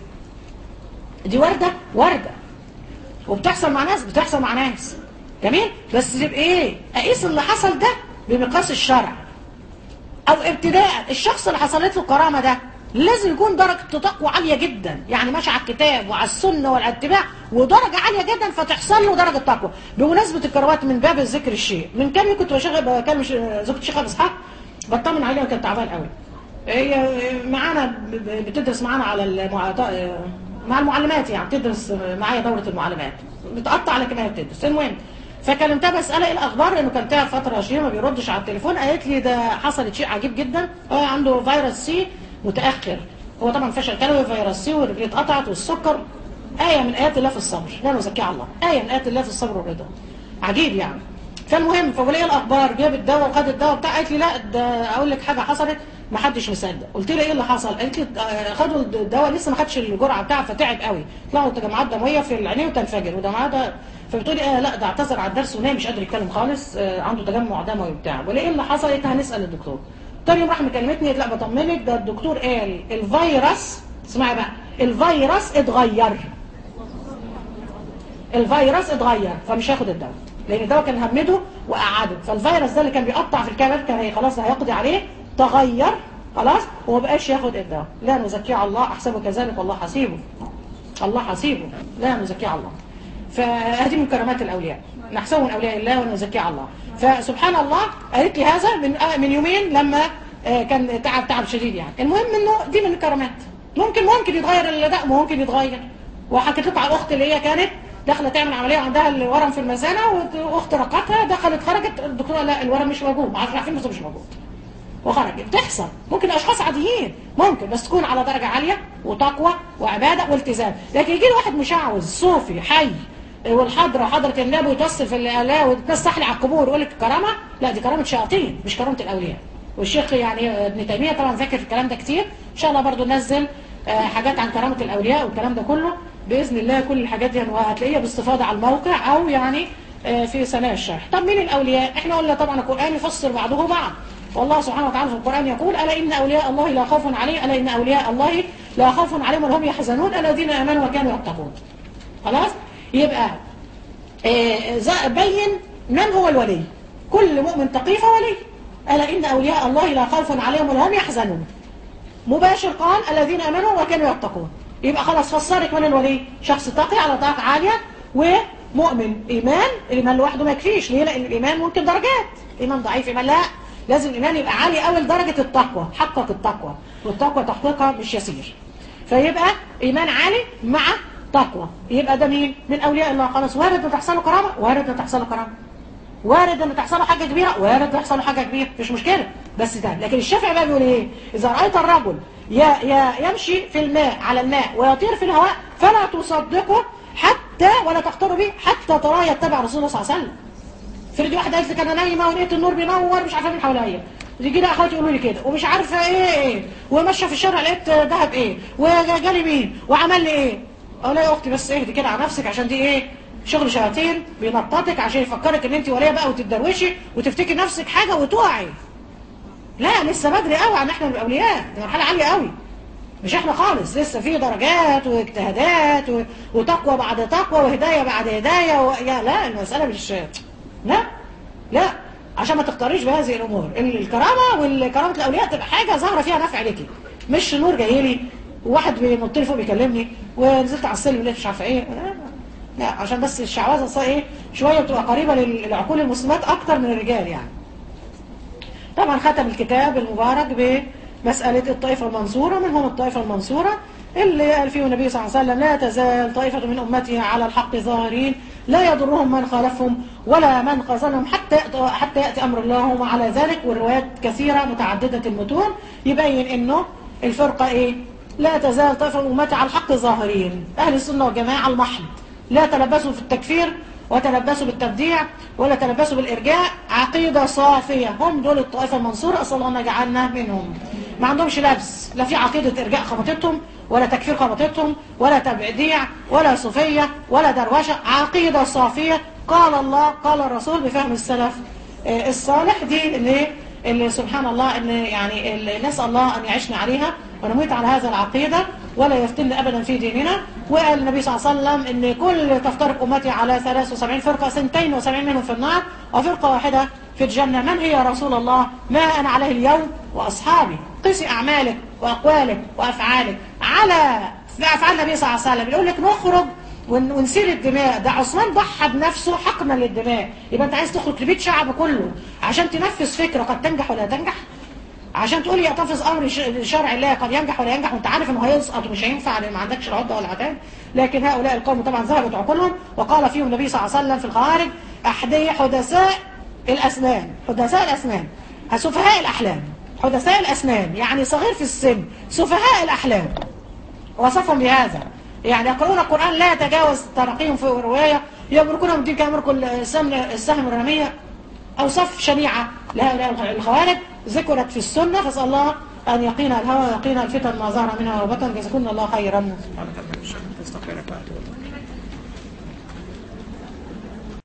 Speaker 3: دي ورده ورده وبتحصل مع ناس بتحصل مع ناس جميل بس تبقى ايه اقيس اللي حصل ده بمقياس الشرع او ابتداء الشخص اللي حصلت له الكرامه ده لازم يكون درجة تقوى عالية جدا يعني ماشي على الكتاب وعلى السنة والاتباع ودرجة عالية جدا فتحصل له درجة تقوى بمناسبة الكرامات من باب الذكر الشيء من كام يوم كنت بشغل بكلم ش- زوجة الشيخ ابو اسحاق بطمن عليها وكانت تعبان قوي هي معانا ب- ب- بتدرس معانا على المع... مع المعلمات يعني بتدرس معايا دورة المعلمات بتقطع على كمان بتدرس المهم فكلمتها بسألها ايه الاخبار لانه كان تعب فتره شهيره ما بيردش على التليفون قالت لي ده حصلت شيء عجيب جدا هو عنده فيروس سي متاخر هو طبعا فشل كلوي فيروس سي ورجليه اتقطعت والسكر ايه من ايات الله في الصبر لا نزكي على الله ايه من ايات الله في الصبر والرضا عجيب يعني فالمهم فبقول ايه الاخبار جاب الدواء وخد الدواء بتاع قالت لي لا ده اقول لك حاجه حصلت ما حدش مصدق قلت لها ايه اللي حصل قالت لي آه، خدوا الدواء لسه ما خدش الجرعه بتاعه فتعب قوي طلعوا تجمعات دمويه في العينين وتنفجر وده فبتقولي آه لا ده اعتذر على الدرس ونام مش قادر يتكلم خالص آه عنده تجمع دموي وبتاع ولا ايه اللي حصل قلت هنسال الدكتور تاني يوم راح مكلمتني قالت لا بطمنك ده الدكتور قال الفيروس اسمعي بقى الفيروس اتغير الفيروس اتغير فمش هياخد الدواء لان الدواء كان همده وقعده فالفيروس ده اللي كان بيقطع في الكبد كان هي خلاص هيقضي عليه تغير خلاص وما بقاش ياخد الدواء لا نزكي على الله احسبه كذلك والله حسيبه الله حسيبه لا نزكي على الله فهذه من كرامات الاولياء نحسبه من اولياء الله ونزكي على الله فسبحان الله قالت لي هذا من آه من يومين لما آه كان تعب تعب شديد يعني المهم انه دي من الكرامات ممكن ممكن يتغير الاداء ممكن يتغير وحكيت لكم على الاخت اللي هي كانت داخله تعمل عمليه وعندها الورم في المثانه واخت رقتها دخلت خرجت الدكتوره لا الورم مش موجود ما عارفين بس مش موجود وخرج بتحصل ممكن اشخاص عاديين ممكن بس تكون على درجه عاليه وتقوى وعباده والتزام لكن يجي لي واحد مشعوذ صوفي حي والحضره حضره النبي ويتصل في الاله وتنسح لي على القبور ويقول لك كرامه لا دي كرامه شياطين مش كرامه الاولياء والشيخ يعني ابن تيميه طبعا ذاكر الكلام ده كتير ان شاء الله برضو ننزل آه، حاجات عن كرامه الاولياء والكلام ده كله باذن الله كل الحاجات دي وهتلاقيها باستفاضه على الموقع او يعني آه، في سنه الشرح طب مين الاولياء احنا قلنا طبعا القران يفسر بعضه بعض والله سبحانه وتعالى في القرآن يقول ألا إن أولياء الله لا خوف عليهم ألا إن أولياء الله لا خوف عليهم ولا هم يحزنون الذين آمنوا وكانوا يتقون خلاص يبقى آه، ز- بين من هو الولي كل مؤمن تقي فولي ألا إن أولياء الله لا خوف عليهم ولا هم يحزنون مباشر قال الذين امنوا وكانوا يتقون يبقى خلاص فسرك من الولي شخص تقي على طاقة عالية ومؤمن ايمان الايمان لوحده ما يكفيش ليه لان الايمان ممكن درجات ايمان ضعيف ايمان لا لازم الايمان يبقى عالي قوي لدرجة التقوى حقق التقوى والتقوى تحقيقها مش يسير فيبقى ايمان عالي مع تقوى يبقى ده مين من اولياء الله خلاص وارد ان تحصل له كرامه وارد ان تحصل له كرامه وارد ان تحصل له حاجه كبيره وارد ان تحصل له حاجه كبيره مفيش مشكله بس ده لكن الشافعي بقى بيقول ايه اذا رايت الرجل يا يا يمشي في الماء على الماء ويطير في الهواء فلا تصدقه حتى ولا تختار به حتى تراه يتبع رسول الله صلى الله عليه وسلم فريد واحده قالت لك انا نايمه ولقيت النور بينور مش عارفه مين حواليا يجي لي اخواتي يقولوا لي كده ومش عارفه ايه ايه وماشيه في الشارع لقيت ذهب ايه وجالي مين وعمل لي ايه اقول لها يا اختي بس اهدي كده على نفسك عشان دي ايه شغل شياطين بينططك عشان يفكرك ان انت وليه بقى وتتدروشي وتفتكي نفسك حاجه وتقعي لا لسه بدري قوي عن احنا نبقى اولياء دي مرحله عاليه قوي مش احنا خالص لسه في درجات واجتهادات و... وتقوى بعد تقوى وهدايه بعد هدايه و... يا لا المساله مش لا لا عشان ما تختاريش بهذه الامور الكرامه والكرامه الاولياء تبقى حاجه ظاهره فيها نفع ليكي مش نور جاي لي وواحد بينط لي فوق بيكلمني ونزلت على السلم لقيت مش عارفه ايه لا, لا عشان بس الشعوذه اصلا ايه شويه بتبقى قريبه للعقول المسلمات اكتر من الرجال يعني طبعا ختم الكتاب المبارك بمسألة الطائفة المنصورة منهم الطائفة المنصورة اللي قال فيه النبي صلى الله عليه وسلم لا تزال طائفة من أمتي على الحق ظاهرين لا يضرهم من خالفهم ولا من خذلهم حتى حتى يأتي أمر الله هم على ذلك والروايات كثيرة متعددة المتون يبين إنه الفرقة إيه لا تزال طائفة من أمتي على الحق ظاهرين أهل السنة والجماعة المحض لا تلبسوا في التكفير وتلبسوا بالتبديع ولا تلبسوا بالإرجاع عقيدة صافية هم دول الطائفة المنصورة أصل الله جعلنا منهم ما عندهمش لبس لا في عقيدة إرجاع خبطتهم ولا تكفير خبطتهم ولا تبديع ولا صوفية ولا دروشة عقيدة صافية قال الله قال الرسول بفهم السلف الصالح دي اللي, اللي سبحان الله ان يعني اللي نسأل الله أن يعيشنا عليها ونموت على هذا العقيدة ولا يفتن أبدا في ديننا وقال النبي صلى الله عليه وسلم ان كل تفترق أمتي على 73 فرقة سنتين وسبعين منهم في النار وفرقة واحدة في الجنة من هي رسول الله ما أنا عليه اليوم وأصحابي قسي أعمالك وأقوالك وأفعالك على أفعال النبي صلى الله عليه وسلم يقول لك نخرج ونسير الدماء ده عثمان ضحى بنفسه حقنا للدماء يبقى انت عايز تخرج لبيت شعب كله عشان تنفذ فكرة قد تنجح ولا تنجح عشان تقول لي يحتفظ امر شرع الله قد ينجح ولا ينجح وانت عارف انه هيسقط ومش هينفع لان ما عندكش العده ولا العتاد لكن هؤلاء القوم طبعا ذهبت عقولهم وقال فيهم النبي صلى الله عليه وسلم في الخوارج احدي حدثاء الاسنان حدثاء الاسنان سفهاء الاحلام حدثاء الاسنان يعني صغير في السن سفهاء الاحلام وصفهم بهذا يعني يقرؤون القرآن لا يتجاوز ترقيهم في رواية يملكون من دين كامل كل السهم السهم الرمية أوصاف شنيعة لهؤلاء الخوارج ذكرت في السنة فاسأل الله أن يقينا الهوى ويقينا الفتن ما ظهر منها وبطن جزاكم الله خيرا سبحانك اللهم وبحمدك استغفرك واتوب اليك